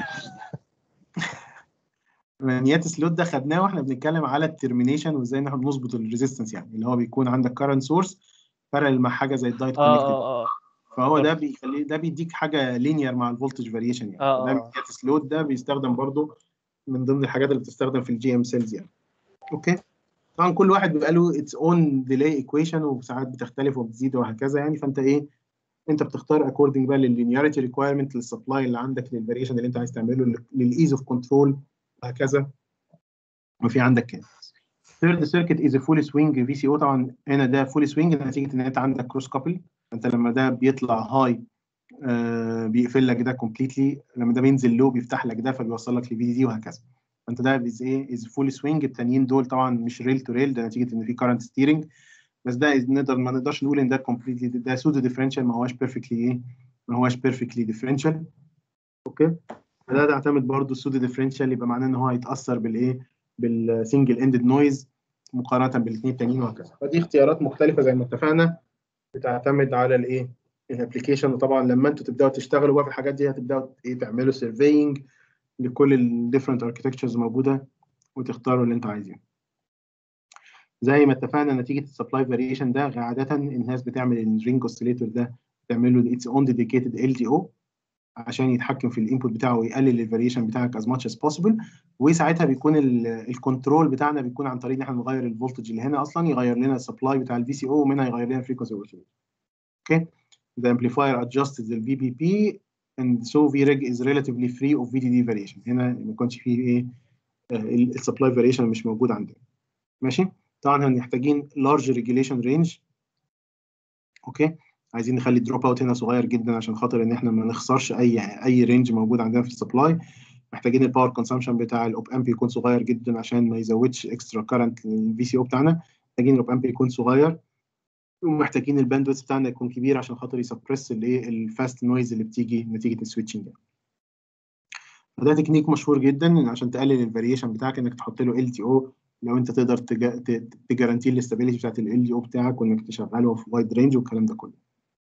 مانياتس لود ده خدناه واحنا بنتكلم على الترمينيشن وازاي نحن نظبط الريزيستنس يعني اللي هو بيكون عندك كارنت سورس بارل مع حاجه زي الدايت اه كونكتد اه اه فهو ده بيخلي ده بيديك حاجه لينير مع الفولتج فاريشن يعني آه، ده آه. مانياتس لود ده بيستخدم برضو من ضمن الحاجات اللي بتستخدم في الجي ام سيلز يعني اوكي طبعا كل واحد بيبقى له اتس اون ديلي ايكويشن وساعات بتختلف وبتزيد وهكذا يعني فانت ايه انت بتختار اكوردنج بقى لللينياريتي ريكوايرمنت للسبلاي اللي عندك للفاريشن اللي انت عايز تعمله للايز اوف كنترول وهكذا وفي عندك كده ثيرد سيركت از فول سوينج في سي او طبعا هنا ده فول سوينج نتيجه ان انت عندك كروس كابل انت لما ده بيطلع هاي آه بيقفل لك ده كومبليتلي لما ده بينزل لو بيفتح لك ده فبيوصل لك لفي دي دي وهكذا فانت ده از ايه از فول سوينج التانيين دول طبعا مش ريل تو ريل ده نتيجه ان في كارنت ستيرنج بس ده is- نقدر ما نقدرش نقول ان ده كومبليتلي ده سودو ديفرنشال ما هواش بيرفكتلي ايه ما هواش بيرفكتلي ديفرنشال اوكي فده تعتمد برضه السودو ديفرنشال يبقى معناه ان هو هيتاثر بالايه بالسنجل اندد نويز مقارنه بالاثنين التانيين وهكذا فدي اختيارات مختلفه زي ما اتفقنا بتعتمد على الايه الابلكيشن وطبعا لما انتوا تبداوا تشتغلوا بقى في الحاجات دي هتبداوا ايه تعملوا سيرفينج لكل الديفرنت اركتكتشرز موجوده وتختاروا اللي انتوا عايزينه زي ما اتفقنا نتيجه السبلاي فاريشن ده عاده الناس بتعمل الرينج اوسيليتور ده تعمل له اتس اون ديديكيتد ال دي او عشان يتحكم في الانبوت بتاعه ويقلل الفاريشن بتاعك از ماتش از بوسيبل وساعتها بيكون الكنترول بتاعنا بيكون عن طريق ان احنا نغير الفولتج اللي هنا اصلا يغير لنا السبلاي بتاع الفي سي او ومنها يغير لنا الفريكونسي اوكي the amplifier adjusts the VBP and so VREG is relatively free of VDD variation هنا ما يكونش فيه ايه السبلاي فاريشن مش موجود عندنا ماشي طبعا هنحتاجين large regulation range اوكي عايزين نخلي الدروب اوت هنا صغير جدا عشان خاطر ان احنا ما نخسرش اي اي رينج موجود عندنا في السبلاي محتاجين الباور كونسامشن بتاع الاوب امب يكون صغير جدا عشان ما يزودش اكسترا كارنت للفي سي او بتاعنا محتاجين الاوب امب يكون صغير ومحتاجين الباندويث بتاعنا يكون كبير عشان خاطر يسبرس الايه الفاست نويز اللي بتيجي نتيجه السويتشنج ده فده تكنيك مشهور جدا إن عشان تقلل الفاريشن بتاعك انك تحط له ال تي او لو انت تقدر تجا- ت- تجارانتي الاستابيليتي بتاعت ال دي او بتاعك وانك تشغله في وايد رينج والكلام ده كله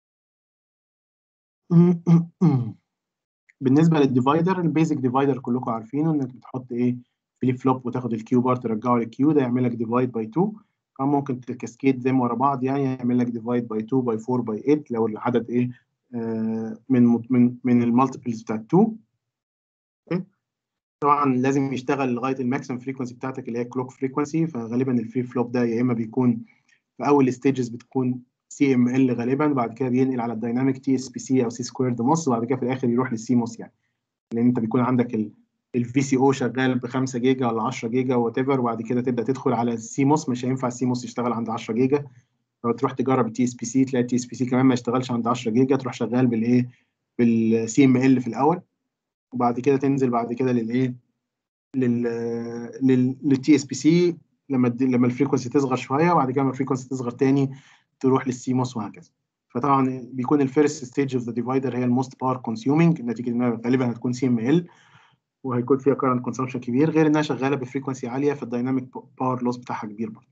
بالنسبه للديفايدر البيزك ديفايدر كلكم عارفينه انك بتحط ايه فليب فلوب وتاخد الكيو بار ترجعه للكيو ده يعمل لك ديفايد باي 2 او ممكن تكاسكيد زي ورا بعض يعني يعمل لك ديفايد باي 2 باي 4 باي 8 لو العدد ايه آه من من من المالتيبلز بتاعت 2 أوكي؟ طبعا لازم يشتغل لغايه الماكسيمم فريكونسي بتاعتك اللي هي كلوك فريكونسي فغالبا الفري فلوب ده يا اما بيكون في اول ستيجز بتكون سي ام ال غالبا بعد كده بينقل على الدايناميك تي اس بي سي او سي سكويرد موس وبعد كده في الاخر يروح للسي موس يعني لان انت بيكون عندك الفي سي او شغال ب 5 جيجا ولا 10 جيجا وات ايفر وبعد كده تبدا تدخل على السي موس مش هينفع السي موس يشتغل عند 10 جيجا لو تروح تجرب التي اس بي سي تلاقي التي اس بي سي كمان ما يشتغلش عند 10 جيجا تروح شغال بالايه بالسي ام ال في الاول وبعد كده تنزل بعد كده للايه لل لل للتي اس بي سي لما الد- لما الفريكونسي تصغر شويه وبعد كده لما الفريكونسي تصغر تاني تروح للسي موس وهكذا فطبعا بيكون الفيرست ستيج اوف ذا ديفايدر هي الموست باور كونسيومينج نتيجه انها غالبا هتكون سي ام ال وهيكون فيها كارنت كونسامشن كبير غير انها شغاله بفريكونسي عاليه فالدايناميك باور لوس بتاعها كبير برضه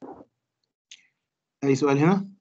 اي سؤال هنا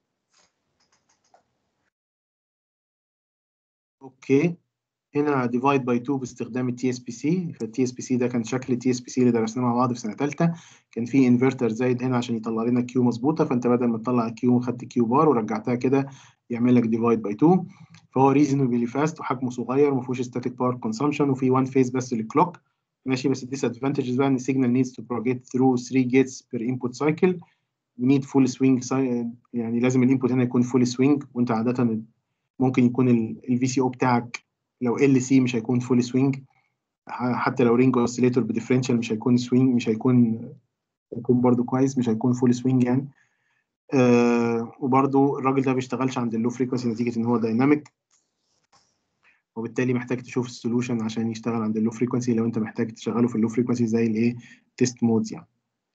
اوكي هنا ديفايد باي 2 باستخدام التي اس بي سي فالتي اس بي سي ده كان شكل التي اس بي سي اللي درسناه مع بعض في سنه ثالثه كان في انفرتر زايد هنا عشان يطلع لنا كيو مظبوطه فانت بدل ما تطلع كيو خدت كيو بار ورجعتها كده يعمل لك ديفايد باي 2 فهو ريزونبلي فاست وحجمه صغير وما فيهوش ستاتيك باور كونسامشن وفي وان فيز بس للكلوك ماشي بس الديس ادفانتجز بقى ان السيجنال نيدز تو بروجيت ثرو 3 جيتس بير انبوت سايكل نيد فول سوينج يعني لازم الانبوت هنا يكون فول سوينج وانت عاده ممكن يكون الفي سي او بتاعك لو ال سي مش هيكون فول سوينج حتى لو رينج اوسيليتور بديفرنشال مش هيكون سوينج مش هيكون هيكون برضو كويس مش هيكون فول سوينج يعني آه وبرضو الراجل ده ما بيشتغلش عند اللو فريكونسي نتيجه ان هو دايناميك وبالتالي محتاج تشوف السولوشن عشان يشتغل عند اللو فريكونسي لو انت محتاج تشغله في اللو فريكونسي زي الايه تيست مودز يعني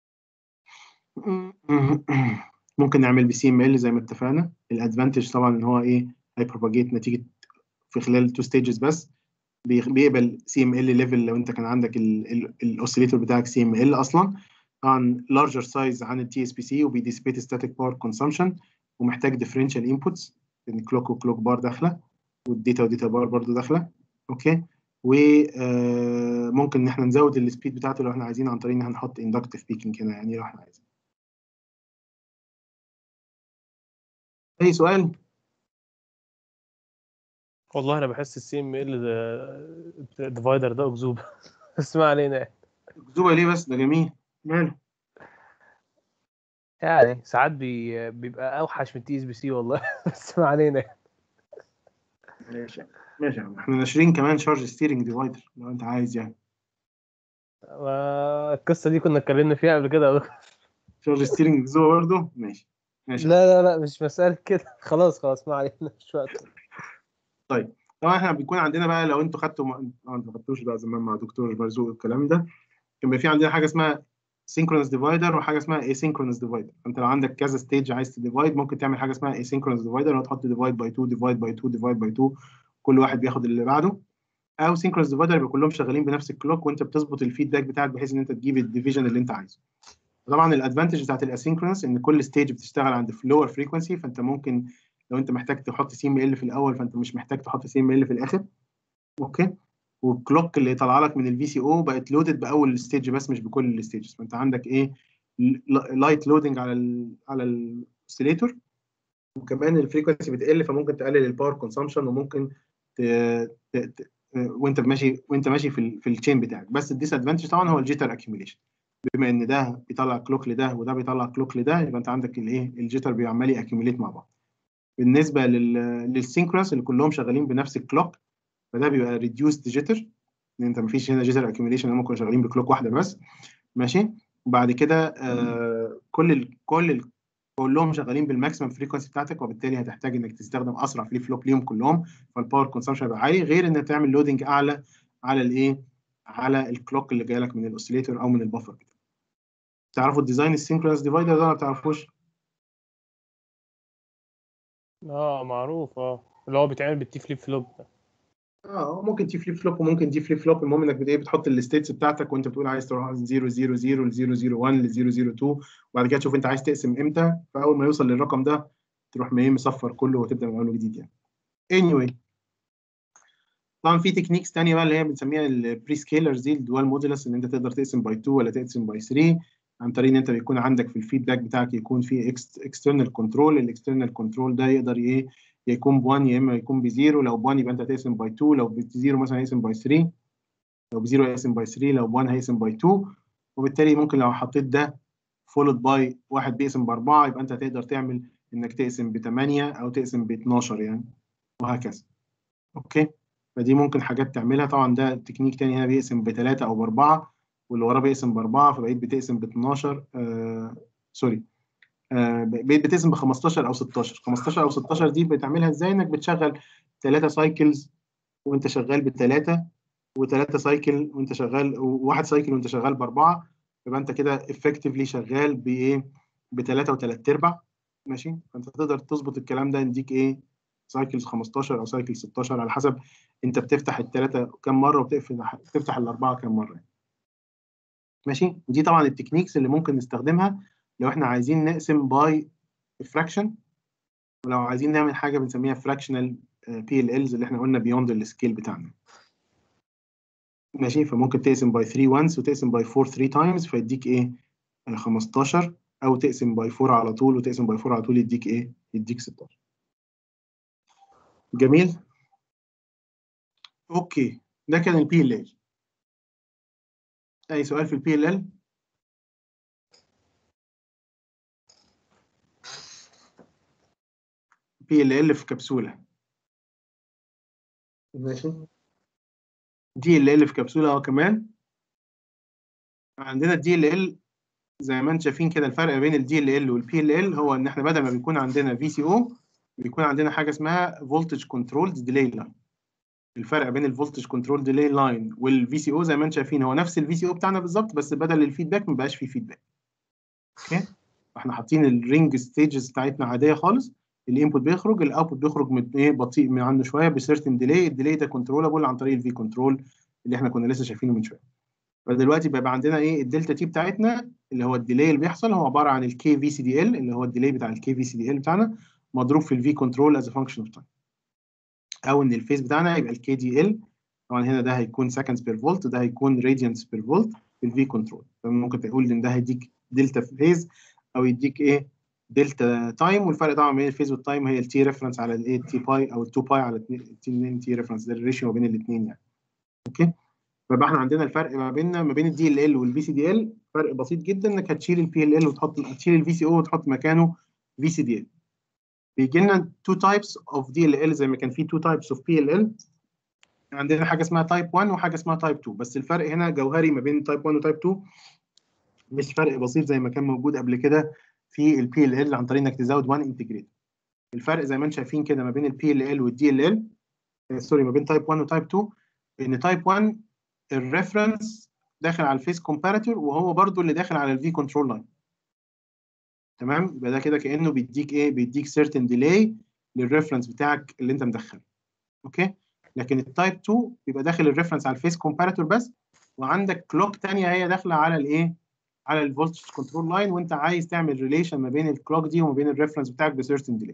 ممكن نعمل بسي ام ال زي ما اتفقنا الادفانتج طبعا ان هو ايه هيبروباجيت نتيجه في خلال تو ستيجز بس بيخ- بيقبل سي ام ال ليفل لو انت كان عندك الاوسيليتور بتاعك سي ام ال اصلا طبعا لارجر سايز عن التي اس بي سي وبيديسبيت ستاتيك باور كونسامشن ومحتاج ديفرنشال انبوتس لان كلوك وكلوك بار داخله والديتا وديتا بار برضو داخله اوكي وممكن ان احنا نزود السبيد بتاعته لو احنا عايزين عن طريق ان احنا نحط اندكتيف بيكنج هنا يعني لو احنا عايزين اي سؤال والله انا بحس السي ام ال ديفايدر ده اكذوبه بس ما علينا اكذوبه ليه بس ده جميل ماله يعني ساعات بي... بيبقى اوحش من تي اس بي سي والله بس ما علينا ماشي ماشي يا عم احنا ناشرين كمان شارج ستيرنج ديفايدر لو انت عايز يعني ما- القصه دي كنا اتكلمنا فيها قبل كده شارج ستيرنج اكذوبه برضه ماشي ماشي لا لا لا مش مسألة كده خلاص خلاص ما علينا مش وقت طبعا احنا بيكون عندنا بقى لو انتوا خدتوا م... اه انتوا ما خدتوش بقى زمان مع دكتور مرزوق والكلام ده كان بيبقى في عندنا حاجه اسمها synchronous divider وحاجه اسمها asynchronous divider فانت لو عندك كذا ستيج عايز تديفايد ممكن تعمل حاجه اسمها asynchronous divider اللي هو تحط divide by 2 divide by 2 divide by 2 كل واحد بياخد اللي بعده او synchronous divider يبقى كلهم شغالين بنفس الكلوك وانت بتظبط الفيدباك بتاعك بحيث ان انت تجيب الديفيجن اللي انت عايزه طبعا الادفانتج بتاعت الاسynchronous ان كل ستيج بتشتغل عند لور فريكونسي فانت ممكن لو انت محتاج تحط سي ام ال في الاول فانت مش محتاج تحط سي ام ال في الاخر اوكي والكلوك اللي طالعه لك من الفي سي او بقت لودد باول ستيج بس مش بكل الستيجز فانت عندك ايه لايت لودنج على ال على الاوسيليتور وكمان الفريكونسي بتقل فممكن تقلل الباور كونسامشن وممكن ت... ت... ت... وانت ماشي وانت ماشي في ال... في التشين بتاعك بس الديس ادفانتج طبعا هو الجيتر اكيوميليشن بما ان ده بيطلع كلوك لده وده بيطلع كلوك لده يبقى انت عندك الايه الجيتر بيعمل ياكيوميليت مع بعض بالنسبه لل للسينكرونس اللي كلهم شغالين بنفس الكلوك فده بيبقى ريديوسد جيتر لان انت مفيش هنا جيتر اكيوميليشن هم كانوا شغالين بكلوك واحده بس ماشي وبعد كده آه كل ال كل ال كلهم شغالين بالماكسيمم فريكونسي بتاعتك وبالتالي هتحتاج انك تستخدم اسرع فليب فلوب ليهم كلهم فالباور كونسامشن هيبقى عالي غير انك تعمل لودنج اعلى على الايه على الكلوك اللي جاي لك من الاوسيليتور او من البفر تعرفوا الديزاين السينكرونس ديفايدر ده ولا ما تعرفوش؟ اه معروف اه اللي هو بيتعمل بالتي فليب فلوب اه ممكن تي فليب فلوب وممكن دي فليب فلوب المهم انك بت- ايه بتحط الستيتس بتاعتك وانت بتقول عايز تروح 0 0 0 ل 0 0 1 ل 0 0 2 وبعد كده تشوف انت عايز تقسم امتى فاول ما يوصل للرقم ده تروح ايه مصفر كله وتبدا من اول وجديد يعني. anyway طبعا في تكنيكس تانية بقى اللي هي بنسميها البري سكيلرز دي الدوال مودولس ان انت تقدر تقسم باي 2 ولا تقسم باي 3 عن طريق ان انت بيكون عندك في الفيدباك بتاعك يكون في اكسترنال كنترول الاكسترنال كنترول ده يقدر ايه يا يكون ب 1 يا اما يكون بزيرو لو ب 1 يبقى انت هتقسم باي 2 لو بزيرو مثلا هيقسم باي 3 لو بزيرو هيقسم باي 3 لو ب 1 هيقسم باي 2 وبالتالي ممكن لو حطيت ده فولد باي واحد بيقسم باربعه يبقى انت هتقدر تعمل انك تقسم ب 8 او تقسم ب 12 يعني وهكذا اوكي فدي ممكن حاجات تعملها طبعا ده تكنيك تاني هنا بيقسم بثلاثة أو بأربعة واللي وراه بيقسم بأربعة فبقيت بتقسم ب 12 آه سوري آه بقيت بتقسم ب 15 أو 16 15 أو 16 دي بتعملها إزاي إنك بتشغل ثلاثة سايكلز وأنت شغال بثلاثة وثلاثة سايكل وأنت شغال وواحد سايكل وأنت شغال بأربعة يبقى أنت كده افكتفلي شغال بإيه؟ بثلاثة وثلاث أرباع ماشي فأنت تقدر تظبط الكلام ده يديك إيه؟ سايكلز 15 او سايكل 16 على حسب انت بتفتح الثلاثه كام مره وبتقفل تفتح الاربعه كام مره ماشي ودي طبعا التكنيكس اللي ممكن نستخدمها لو احنا عايزين نقسم باي فراكشن ولو عايزين نعمل حاجه بنسميها فراكشنال بي ال الز اللي احنا قلنا بيوند السكيل بتاعنا ماشي فممكن تقسم باي 3 وانس وتقسم باي 4 3 تايمز فيديك ايه 15 او تقسم باي 4 على طول وتقسم باي 4 على طول يديك ايه يديك 16 جميل اوكي ده كان البي ال ال اي سؤال في البي ال ال بي ال ال في كبسوله ماشي دي ال ال في كبسوله اهو كمان عندنا الدي ال ال زي ما انتم شايفين كده الفرق بين الدي ال ال والبي ال ال هو ان احنا بدل ما بيكون عندنا في سي او بيكون عندنا حاجه اسمها فولتج كنترول ديلي لاين الفرق بين الفولتج كنترول ديلي لاين والفي سي او زي ما انتم شايفين هو نفس الفي سي او بتاعنا بالظبط بس بدل الفيدباك ما بقاش فيه فيدباك اوكي احنا حاطين الرينج ستيجز بتاعتنا عاديه خالص الانبوت بيخرج الاوتبوت بيخرج من ايه بطيء من عنده شويه بسيرتن ديلي الديلي ده كنترولابل عن طريق الفي كنترول اللي احنا كنا لسه شايفينه من شويه فدلوقتي بيبقى عندنا ايه الدلتا تي بتاعتنا اللي هو الديلي اللي بيحصل هو عباره عن الكي في سي دي ال اللي هو الديلي بتاع الكي في سي دي ال بتاعنا مضروب في الفي كنترول از فانكشن اوف تايم او ان الفيز بتاعنا يبقى الكي دي ال طبعا هنا ده هيكون سكندز بير فولت ده هيكون راديانس بير فولت في الفي كنترول فممكن تقول ان ده هيديك دلتا فيز او يديك ايه دلتا تايم والفرق طبعا بين الفيز والتايم هي التي ريفرنس على الايه تي باي او التو باي على 2 تي ريفرنس ده الريشيو ما بين الاثنين يعني اوكي فيبقى احنا عندنا الفرق ما بيننا ما بين الدي ال ال والفي سي دي ال فرق بسيط جدا انك هتشيل البي ال ال وتحط هتشيل الفي سي او وتحط مكانه في سي دي ال بيجي لنا تو تايبس اوف دي ال ال زي ما كان في تو تايبس اوف بي ال ال عندنا حاجه اسمها تايب 1 وحاجه اسمها تايب 2 بس الفرق هنا جوهري ما بين تايب 1 وتايب 2 مش فرق بسيط زي ما كان موجود قبل كده في البي ال ال عن طريق انك تزود 1 انتجريت الفرق زي ما انتم شايفين كده ما بين البي ال ال والدي ال ال سوري ما بين تايب 1 وتايب 2 ان تايب 1 الريفرنس داخل على الفيس كومباراتور وهو برضو اللي داخل على الفي كنترول لاين تمام يبقى ده كده كانه بيديك ايه بيديك سيرتن ديلي للريفرنس بتاعك اللي انت مدخله اوكي لكن التايب 2 بيبقى داخل الريفرنس على الفيس كومباراتور بس وعندك كلوك ثانيه هي داخله على الايه على الفولتج كنترول لاين وانت عايز تعمل ريليشن ما بين الكلوك دي وما بين الريفرنس بتاعك بسيرتن ديلي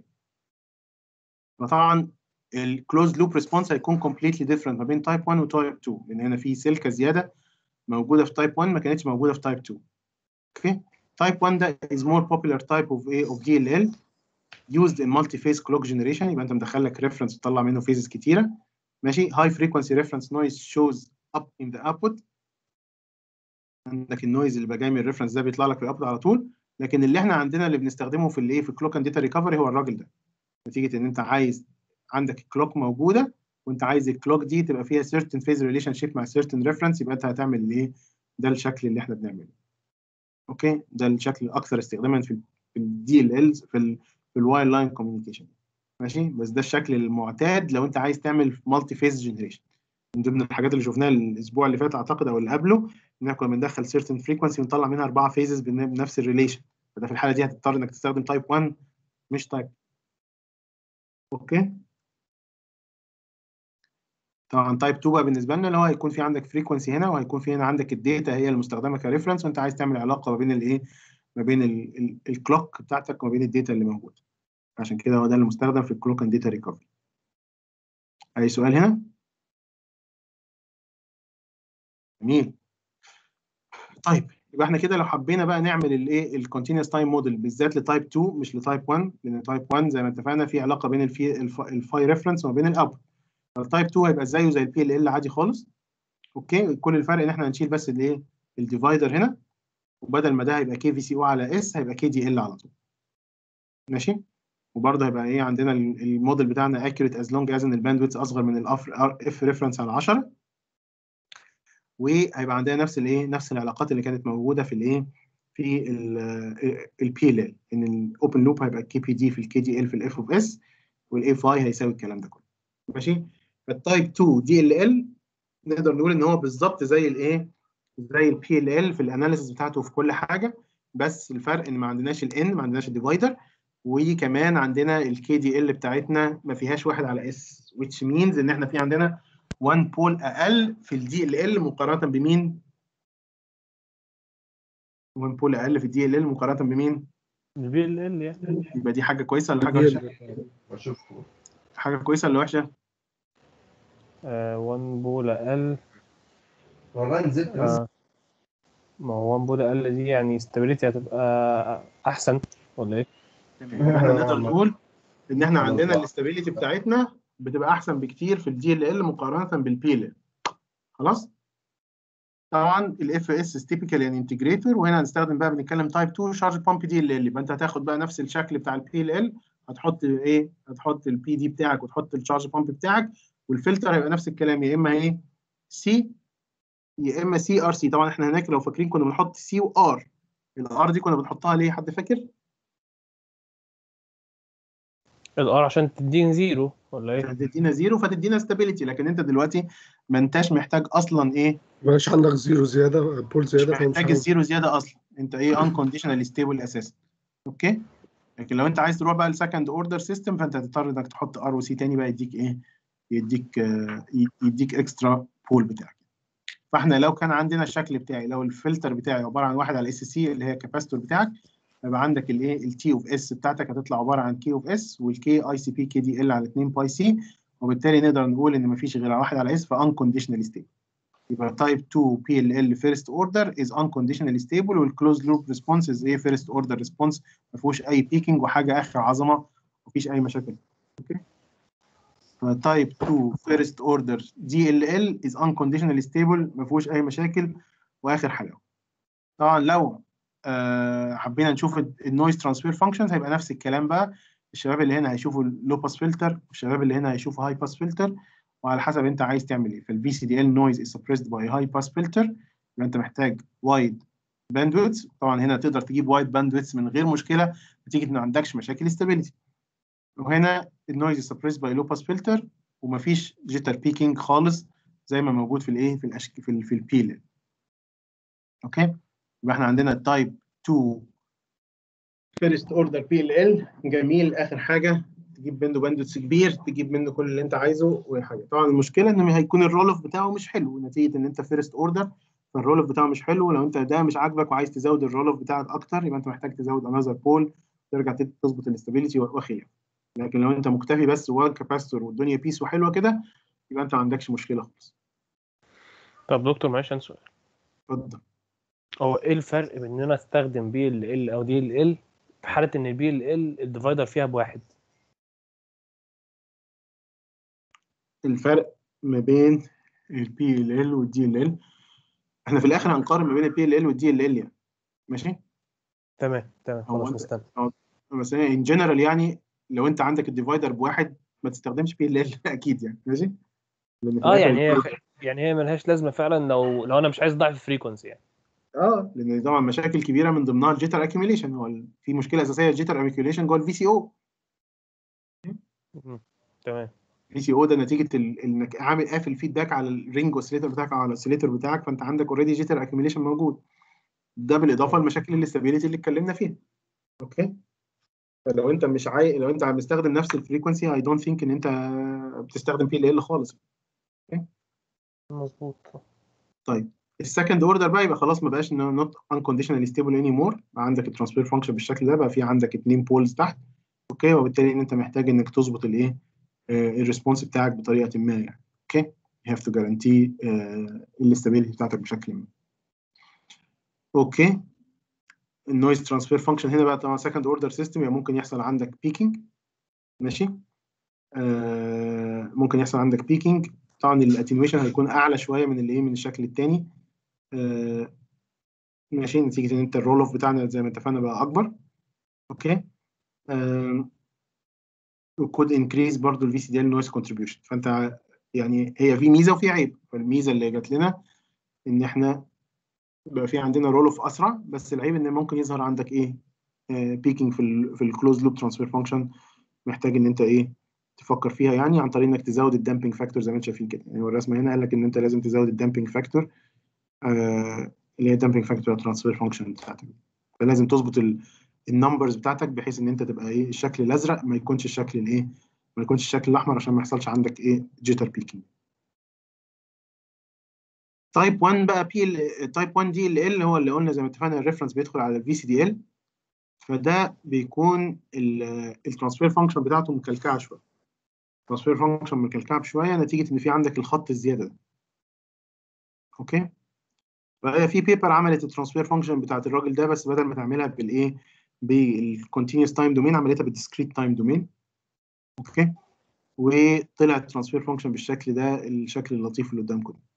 فطبعا الكلوز لوب ريسبونس هيكون كومبليتلي ديفرنت ما بين تايب 1 وتايب 2 لان هنا في سلكه زياده موجوده في تايب 1 ما كانتش موجوده في تايب 2 اوكي تايب 1 ده is more popular type of A of DLL used in multi-phase clock generation يبقى انت مدخل لك ريفرنس تطلع منه فيزز كتيره ماشي high frequency reference noise shows up in the output عندك النويز اللي بقى جاي من الريفرنس ده بيطلع لك في الاوتبوت على طول لكن اللي احنا عندنا اللي بنستخدمه في الايه في كلوك اند داتا ريكفري هو الراجل ده نتيجه ان انت عايز عندك الكلوك موجوده وانت عايز الكلوك دي تبقى فيها certain phase relationship مع certain reference يبقى انت هتعمل الايه ده الشكل اللي احنا بنعمله اوكي ده الشكل الاكثر استخداما في الدي ال ال في ال في الواير لاين كوميونيكيشن ماشي بس ده الشكل المعتاد لو انت عايز تعمل مالتي فيز جنريشن من ضمن الحاجات اللي شفناها الاسبوع اللي فات اعتقد او اللي قبله ان احنا كنا بندخل سيرتن فريكونسي ونطلع منها اربعه فيزز بنفس الريليشن فده في الحاله دي هتضطر انك تستخدم تايب 1 مش تايب اوكي طبعا تايب 2 بقى بالنسبه لنا اللي هو هيكون في عندك فريكونسي هنا وهيكون في هنا عندك الداتا هي المستخدمه كريفرنس وانت عايز تعمل علاقه ما بين الايه ما بين الكلوك بتاعتك وما بين الداتا اللي موجوده عشان كده هو ده اللي مستخدم في الكلوك اند داتا ريكفري اي سؤال هنا جميل طيب يبقى احنا كده لو حبينا بقى نعمل الايه الكونتينوس تايم موديل بالذات لتايب 2 مش لتايب 1 لان تايب 1 زي ما اتفقنا في علاقه بين الفي الفاي ريفرنس وما بين الاوت التايب 2 هيبقى زيه زي البي ال ال عادي خالص اوكي كل الفرق ان احنا هنشيل بس الايه الديفايدر هنا وبدل ما ده هيبقى كي في سي او على اس هيبقى كي دي ال على طول ماشي وبرضه هيبقى ايه عندنا الموديل بتاعنا accurate as long as ان الباندويث اصغر من الاف اف ريفرنس على 10 وهيبقى عندنا نفس الايه نفس العلاقات اللي كانت موجوده في الايه في البي ال ال ان الاوبن لوب هيبقى الكي بي دي في الكي دي ال في الاف اوف اس والاي فاي هيساوي الكلام ده كله ماشي فالتايب 2 دي ال ال نقدر نقول ان هو بالظبط زي الايه زي البي ال ال في الاناليسيس بتاعته في كل حاجه بس الفرق ان ما عندناش الان ما عندناش الديفايدر وكمان عندنا الكي دي ال بتاعتنا ما فيهاش واحد على اس which means ان احنا في عندنا 1 بول اقل في الدي ال ال مقارنه بمين 1 بول اقل في الدي ال ال مقارنه بمين البي ال ال يعني يبقى دي حاجه كويسه ولا حاجه وحشه حاجه كويسه ولا وحشه آه 1 بول اقل والله نزلت بس آه. ما هو 1 بول اقل دي يعني استابيليتي هتبقى احسن ولا ايه؟ تمام احنا نقدر نقول ان احنا عندنا الاستابيليتي بتاعتنا بتبقى احسن بكتير في الدي ال ال مقارنه بالبي ال خلاص طبعا الاف اس تيبيكال يعني انتجريتور وهنا هنستخدم بقى بنتكلم تايب 2 شارج بامب دي ال ال يبقى انت هتاخد بقى نفس الشكل بتاع البي ال ال هتحط ايه هتحط البي دي بتاعك وتحط الشارج بامب بتاعك والفلتر هيبقى نفس الكلام يا اما ايه سي يا اما سي ار سي طبعا احنا هناك لو فاكرين كنا بنحط سي وار الار دي كنا بنحطها ليه حد فاكر الار عشان تديني زيرو ولا ايه؟ هتدينا زيرو فتدينا ستابيليتي لكن انت دلوقتي ما انتش محتاج اصلا ايه مبقاش عندك زيرو زياده بول مش زياده فمش محتاج عارف. الزيرو زياده اصلا انت ايه unconditionally stable اساسا اوكي لكن لو انت عايز تروح بقى لسكند اوردر سيستم فانت هتضطر انك تحط ار وسي تاني بقى يديك ايه يديك آه، يديك اكسترا بول بتاعك فاحنا لو كان عندنا الشكل بتاعي لو الفلتر بتاعي عباره عن واحد على اس سي اللي هي كاباستور بتاعك يبقى عندك الايه التي اوف اس بتاعتك هتطلع عباره عن كي اوف اس والكي اي سي بي كي دي ال على 2 باي سي وبالتالي نقدر نقول ان مفيش غير واحد على اس فانكونديشنالي ستيبل يبقى تايب 2 بي ال ال فيرست اوردر از unconditionally ستيبل والكلوز لوب ريسبونس از ايه فيرست اوردر ريسبونس ما فيهوش اي بيكينج وحاجه اخر عظمه مفيش اي مشاكل اوكي فتايب 2 فيرست اوردر دي ال ال از unconditionally ستيبل ما فيهوش اي مشاكل واخر حلاوه طبعا لو آه حبينا نشوف النويز ترانسفير فانكشنز هيبقى نفس الكلام بقى الشباب اللي هنا هيشوفوا اللو باس فلتر والشباب اللي هنا هيشوفوا هاي باس فلتر وعلى حسب انت عايز تعمل ايه فالبي سي دي ال نويز از سبريسد باي هاي باس فلتر يبقى انت محتاج وايد باندويتس طبعا هنا تقدر تجيب وايد باندويتس من غير مشكله نتيجه ان ما عندكش مشاكل استابيليتي وهنا النويز از سبريسد باي لو باس فلتر ومفيش جيتر بيكينج خالص زي ما موجود في الايه في الاشك في ال في البي اوكي يبقى احنا عندنا تايب 2 فيرست اوردر بي ال ال جميل اخر حاجه تجيب منه باندويتس كبير تجيب منه كل اللي انت عايزه وحاجه طبعا المشكله ان هيكون الرول اوف بتاعه مش حلو نتيجه ان انت فيرست اوردر فالرول اوف بتاعه مش حلو لو انت ده مش عاجبك وعايز تزود الرول اوف بتاعك اكتر يبقى انت محتاج تزود انذر بول ترجع تظبط الاستابيليتي وخلافه لكن لو انت مكتفي بس وان كاباستور والدنيا بيس وحلوه كده يبقى انت ما عندكش مشكله خالص طب دكتور معلش عندي سؤال اتفضل هو ايه الفرق بين ان انا استخدم بي ال ال او دي ال ال في حاله ان البي ال ال الديفايدر فيها بواحد الفرق ما بين البي ال ال والدي ال ال احنا في الاخر هنقارن ما بين البي ال ال والدي ال ال يعني ماشي تمام تمام هو خلاص انت- مستني بس ان جنرال يعني لو انت عندك الديفايدر بواحد ما تستخدمش بي ال ال اكيد يعني ماشي لأن في اه الآخر يعني هي الفرق- يعني هي ملهاش لازمه فعلا لو لو انا مش عايز ضعف الفريكونسي يعني اه لان طبعا مشاكل كبيره من ضمنها الجيتر اكيوميليشن هو ال- في مشكله اساسيه الجيتر اكيوميليشن جوه الفي سي او مم. تمام الفي سي او ده نتيجه ال- انك عامل قافل فيدباك على الرينج اوسيليتور بتاعك او على الاوسيليتور بتاعك فانت عندك اوريدي جيتر اكيوميليشن موجود ده بالاضافه لمشاكل الاستابيليتي اللي اتكلمنا فيها اوكي فلو انت مش عاي... لو انت مستخدم نفس الفريكونسي اي دونت ثينك ان انت بتستخدم بي ال ال خالص مظبوط طيب السكند اوردر بقى يبقى خلاص ما بقاش نوت unconditionally stable anymore بقى عندك الترانسفير فانكشن بالشكل ده بقى في عندك اتنين بولز تحت اوكي وبالتالي ان انت محتاج انك تظبط الايه الريسبونس بتاعك بطريقه ما يعني اوكي you have to guarantee الاستابيليتي بتاعتك بشكل ما اوكي النويز ترانسفير فانكشن هنا بقى طبعا سكند اوردر سيستم يعني ممكن يحصل عندك بيكينج ماشي آه ممكن يحصل عندك بيكينج طبعا الاتنويشن هيكون اعلى شويه من الايه من الشكل الثاني آه ماشي نتيجه ان انت الرول اوف بتاعنا زي ما اتفقنا بقى اكبر اوكي آه وكود انكريز برضو الفي سي دي ال نويز كونتريبيوشن فانت يعني هي في ميزه وفي عيب فالميزه اللي جات لنا ان احنا بقى في عندنا رول اوف اسرع بس العيب ان ممكن يظهر عندك ايه بيكينج في ال في الكلوز لوب ترانسفير فانكشن محتاج ان انت ايه تفكر فيها يعني عن طريق انك تزود الدامبنج فاكتور زي ما انت شايفين كده يعني هو الرسمه هنا قال لك ان انت لازم تزود الدامبنج فاكتور آه اللي هي الدامبنج فاكتور ترانسفير فانكشن بتاعتك فلازم تظبط النمبرز بتاعتك بحيث ان انت تبقى ايه الشكل الازرق ما يكونش الشكل الايه ما يكونش الشكل الاحمر عشان ما يحصلش عندك ايه جيتر بيكينج تايب 1 بقى بي تايب 1 دي ال ال هو اللي قلنا زي ما اتفقنا الريفرنس بيدخل على الفي سي دي ال فده بيكون الترانسفير فانكشن بتاعته مكلكعه شويه الترانسفير فانكشن مكلكعه شويه نتيجه ان في عندك الخط الزياده ده اوكي فهي في بيبر عملت الترانسفير فانكشن بتاعت الراجل ده بس بدل ما تعملها بالايه بالكونتينوس تايم دومين عملتها بالديسكريت تايم دومين اوكي وطلع الترانسفير فانكشن بالشكل ده الشكل اللطيف اللي قدامكم ده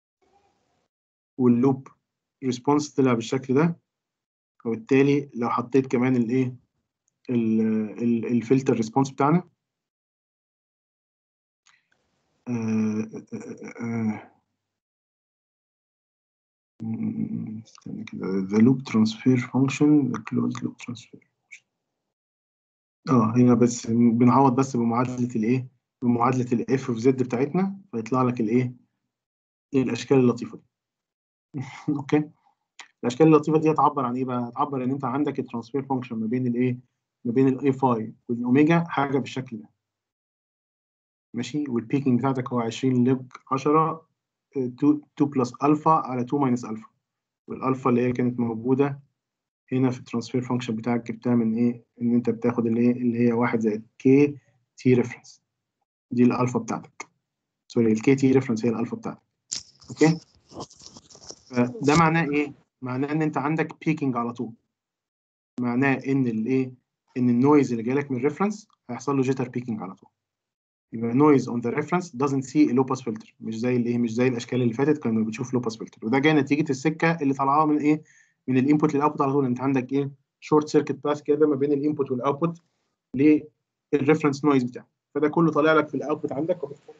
واللوب ريسبونس طلع بالشكل ده وبالتالي لو حطيت كمان الايه الفلتر ريسبونس بتاعنا استنى كده the loop transfer function the closed loop transfer اه هنا بس بنعوض بس بمعادلة الايه بمعادلة الاف اوف زد بتاعتنا فيطلع لك الايه الاشكال اللطيفة دي اوكي الاشكال اللطيفه دي هتعبر عن ايه بقى؟ هتعبر ان انت عندك الترانسفير فانكشن ما بين الايه؟ ما بين الاي فاي والاوميجا حاجه بالشكل ده. ماشي والبيكينج بتاعتك هو 20 لوج 10 2 2 بلس الفا على 2 ماينس الفا. والالفا اللي هي كانت موجوده هنا في الترانسفير فانكشن بتاعك جبتها من ايه؟ ان انت بتاخد اللي هي اللي هي 1 زائد كي تي ريفرنس. دي الالفا بتاعتك. سوري الكي تي ريفرنس هي الالفا بتاعتك. اوكي؟ فده معناه ايه؟ معناه ان انت عندك بيكينج على طول معناه ان الايه ان النويز اللي جاي لك من الريفرنس هيحصل له جيتر بيكينج على طول يبقى noise on the reference doesn't see a low pass filter مش زي الايه مش زي الاشكال اللي فاتت كانوا بتشوف low pass filter وده جاي نتيجه السكه اللي طالعه من ايه من الانبوت للاوتبوت على طول انت عندك ايه شورت سيركت باث كده ما بين الانبوت والاوتبوت للريفرنس نويز بتاعك فده كله طالع لك في الاوتبوت عندك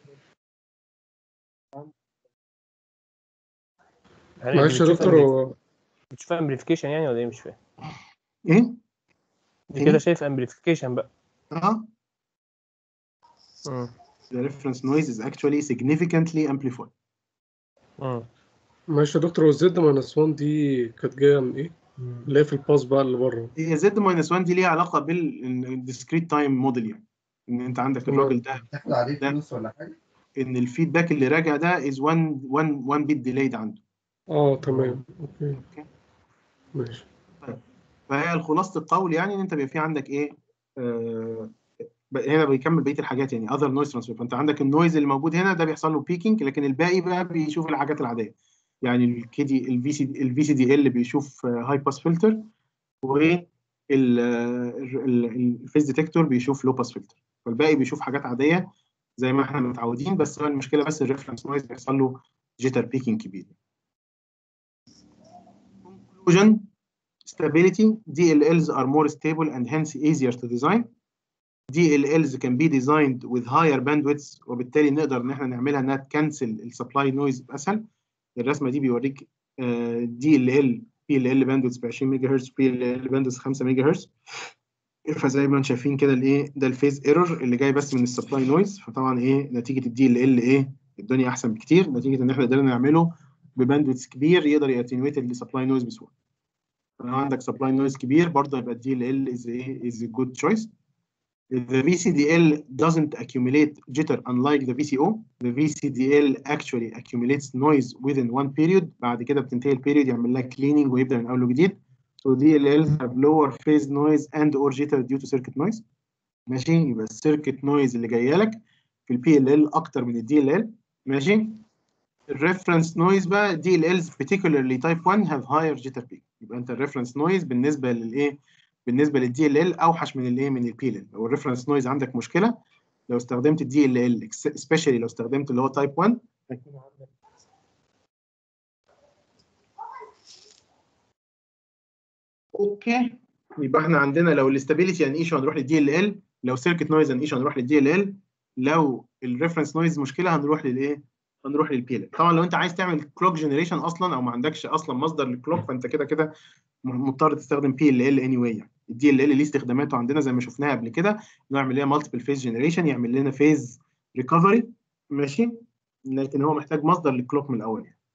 يعني معلش يا بتشوف دكتور أمبليف- هو بتشوف امبليفيكيشن يعني ولا ايه مش فاهم ايه دي كده شايف امبليفيكيشن بقى اه مم. the reference noise is actually significantly amplified مم. معلش يا دكتور هو الزد ماينس 1 دي كانت جايه من ايه؟ اللي هي في الباس بقى اللي بره هي زد ماينس 1 دي ليها علاقه بالديسكريت تايم موديل يعني ان انت عندك تمام. الراجل ده تاخد عليه ده- فلوس ولا حاجه؟ ان الفيدباك اللي راجع ده از 1 1 1 بيت ديلايد عنده اه تمام اوكي اوكي ماشي فهي خلاصه القول يعني ان انت بيبقى في عندك ايه آه ب- هنا بيكمل بقيه الحاجات يعني اذر نويز ترانسفير فانت عندك النويز اللي موجود هنا ده بيحصل له بيكينج لكن الباقي بقى بيشوف الحاجات العاديه يعني الكي دي الفي سي الفي سي دي ال بيشوف هاي باس فلتر و الفيز ديتكتور بيشوف لو باس فلتر فالباقي بيشوف حاجات عاديه زي ما احنا متعودين بس هو المشكله بس الريفرنس نويز بيحصل له جيتر بيكينج كبير conclusion stability DLLs are more stable and hence easier to design DLLs can be designed with higher bandwidths وبالتالي نقدر ان احنا نعملها انها تكنسل السبلاي نويز باسهل الرسمه دي بيوريك دي ال ال بي ال ال باندويث ب 20 ميجا هرتز بي ال ال باندويث 5 ميجا هرتز فزي ما انتم شايفين كده الايه ده الفيز ايرور اللي جاي بس من السبلاي نويز فطبعا ايه نتيجه الدي ال ال ايه الدنيا احسن بكتير نتيجه ان احنا قدرنا نعمله بباندويث كبير يقدر ياتنويت السبلاي نويز بسهوله لو عندك سبلاي نويز كبير برضه يبقى الدي ال ال از ايه از جود تشويس The VCDL doesn't accumulate jitter unlike the VCO. The VCDL actually accumulates noise within one period. بعد كده بتنتهي البيريود يعمل لك cleaning ويبدأ من أول وجديد. So DLLs have lower phase noise and or jitter due to circuit noise. ماشي يبقى السيركت نويز اللي جايه لك في البي ال ال اكتر من الدي ال ال ماشي الريفرنس نويز بقى دي ال الز particularly type 1 have higher jitter peak يبقى انت الريفرنس نويز بالنسبه للايه بالنسبه للدي ال ال اوحش من الايه من البي ال ال لو الريفرنس نويز عندك مشكله لو استخدمت الدي ال ال especially لو استخدمت اللي هو تايب 1 هيكون عندك اوكي يبقى احنا عندنا لو الاستابيليتي ان ايشو هنروح للدي ال ال لو سيركت نويز ان ايشو هنروح للدي ال ال لو الريفرنس نويز مشكله هنروح للايه هنروح للبي ال طبعا لو انت عايز تعمل كلوك جنريشن اصلا او ما عندكش اصلا مصدر للكلوك فانت كده كده مضطر تستخدم بي ال ال اني واي يعني الدي ال ال ليه استخداماته عندنا زي ما شفناها قبل كده نعمل لها مالتيبل فيز جنريشن يعمل لنا فيز ريكفري ماشي لكن هو محتاج مصدر للكلوك من الاول يعني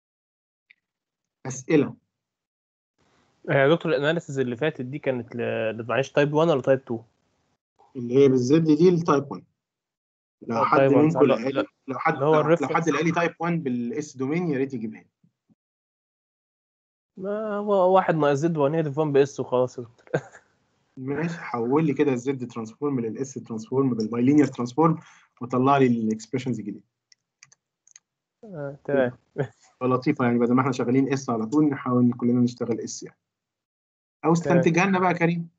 اسئله يا دكتور الاناليسيز اللي فاتت دي كانت ل- معلش تايب 1 ولا تايب 2؟ اللي هي بالزد دي التايب 1 لو آه، حد تايب 1 منكم لا- لقى لا. لي لو حد اللي هو لو الريفرنس. حد لقى لي تايب 1 بالاس دومين يا ريت يجيبها لي ما هو واحد ناقص زد ونيجاتيف 1 باس وخلاص يا دكتور ماشي حول لي كده الزد ترانسفورم للاس ترانسفورم بالبايلينير ترانسفورم وطلع لي الاكسبريشنز الجديده آه، تمام فلطيفه يعني بدل ما احنا شغالين اس على طول نحاول إن كلنا نشتغل اس يعني او استنتجها لنا بقى يا كريم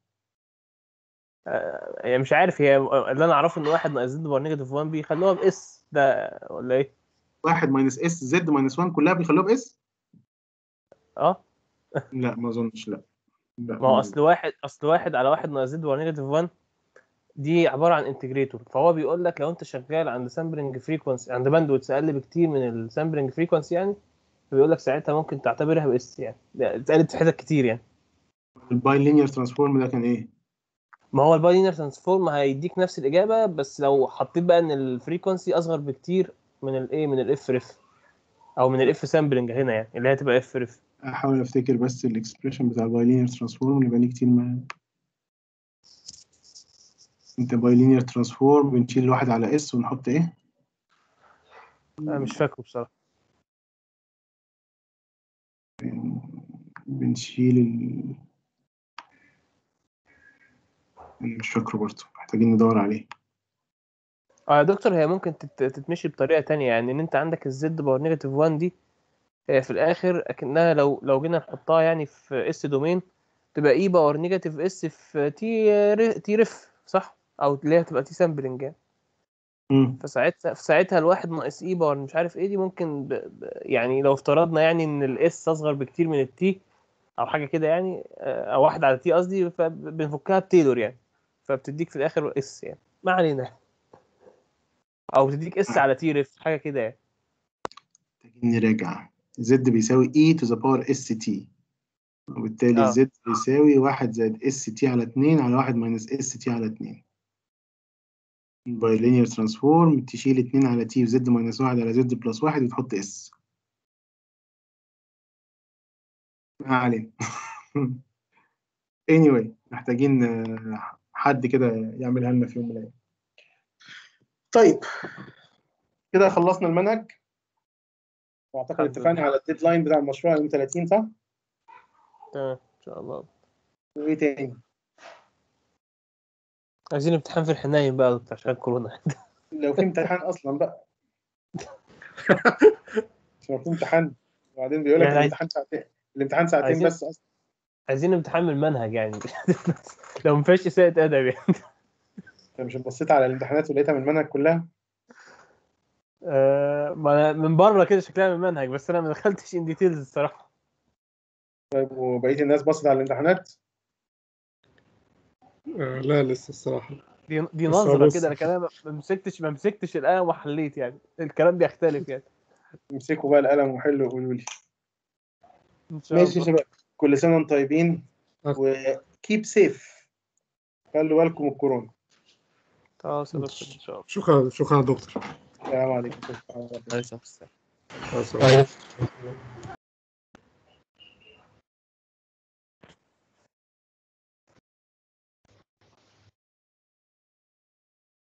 آه، يعني مش عارف هي اللي انا اعرفه ان واحد ناقص زد ونيجاتيف 1 بيخلوها باس ده ولا ايه؟ واحد ماينس اس زد ماينس 1 كلها بيخلوها باس اه لا ما اظنش لا لا ما هو اصل واحد اصل واحد على واحد ناقص زد ونيجاتيف 1 دي عباره عن انتجريتور فهو بيقول لك لو انت شغال عند سامبلنج فريكونسي عند باندويتس اقل بكتير من السامبلنج فريكونسي يعني بيقول لك ساعتها ممكن تعتبرها باس يعني ده اتقالت في حتت كتير يعني البايلينير ترانسفورم ده كان ايه؟ ما هو الباينر ترانسفورم هيديك نفس الاجابه بس لو حطيت بقى ان الفريكونسي اصغر بكتير من الايه من الاف ريف او من الاف سامبلنج هنا يعني اللي هي هتبقى اف ريف احاول افتكر بس الاكسبريشن بتاع البايلينير ترانسفورم اللي بقالي كتير ما انت بايلينير ترانسفورم بنشيل الواحد على اس ونحط ايه؟ انا مش فاكره بصراحه بنشيل ال أنا مش فاكره برضه محتاجين ندور عليه اه يا دكتور هي ممكن تت- تتمشي بطريقه تانية يعني ان انت عندك الزد باور نيجاتيف 1 دي هي في الاخر اكنها لو لو جينا نحطها يعني في اس دومين تبقى اي باور نيجاتيف اس في تي ر- تي ريف صح او اللي هي تبقى تي سامبلنج يعني مم. فساعتها في ساعتها الواحد ناقص اي باور مش عارف ايه دي ممكن ب... ب... يعني لو افترضنا يعني ان الاس اصغر بكتير من التي او حاجه كده يعني آه، او واحد على تي قصدي فبنفكها بتيلور يعني فبتديك في الاخر اس يعني ما علينا او بتديك اس على تي ريف حاجه كده يعني محتاجين نراجع زد بيساوي e to the power st وبالتالي آه. زد بيساوي واحد زائد اس تي على اتنين على واحد ماينس اس تي على اتنين بايلينير ترانسفورم تشيل اتنين على تي وزد ماينس واحد على زد بلس واحد وتحط اس ما علينا anyway محتاجين آه، حد كده يعملها لنا في يوم من الايام طيب كده خلصنا المنهج واعتقد الحمد اتفقنا على الديدلاين بتاع المشروع يوم 30 صح؟ تمام ان شاء الله وايه تاني؟ عايزين امتحان في الحنايم بقى يا دكتور عشان كورونا لو في امتحان اصلا بقى مش لو في امتحان وبعدين بيقول لك يعني عايز- الامتحان ساعتين الامتحان ساعتين عايزين- بس اصلا عايزين امتحان من المنهج يعني لو ما فيهاش اساءة ادب يعني انت مش بصيت على الامتحانات ولقيتها من المنهج كلها آه، ما أنا من بره كده شكلها من المنهج بس انا ما دخلتش ان ديتيلز الصراحه طيب وبقيه الناس بصت على الامتحانات آه لا لسه الصراحة دي دي بس هو نظره بص- كده انا كمان ما مسكتش ما مسكتش القلم وحليت يعني الكلام بيختلف يعني امسكوا بقى القلم وحلوا وقولوا لي ان شاء ماشي يا الله شباب كل سنه وانتم طيبين وكيب سيف خلوا بالكم من الكورونا خلاص يا دكتور ان شاء الله شكرا شكرا يا دكتور السلام عليكم عليه الصلاة والسلام. مع السلامة.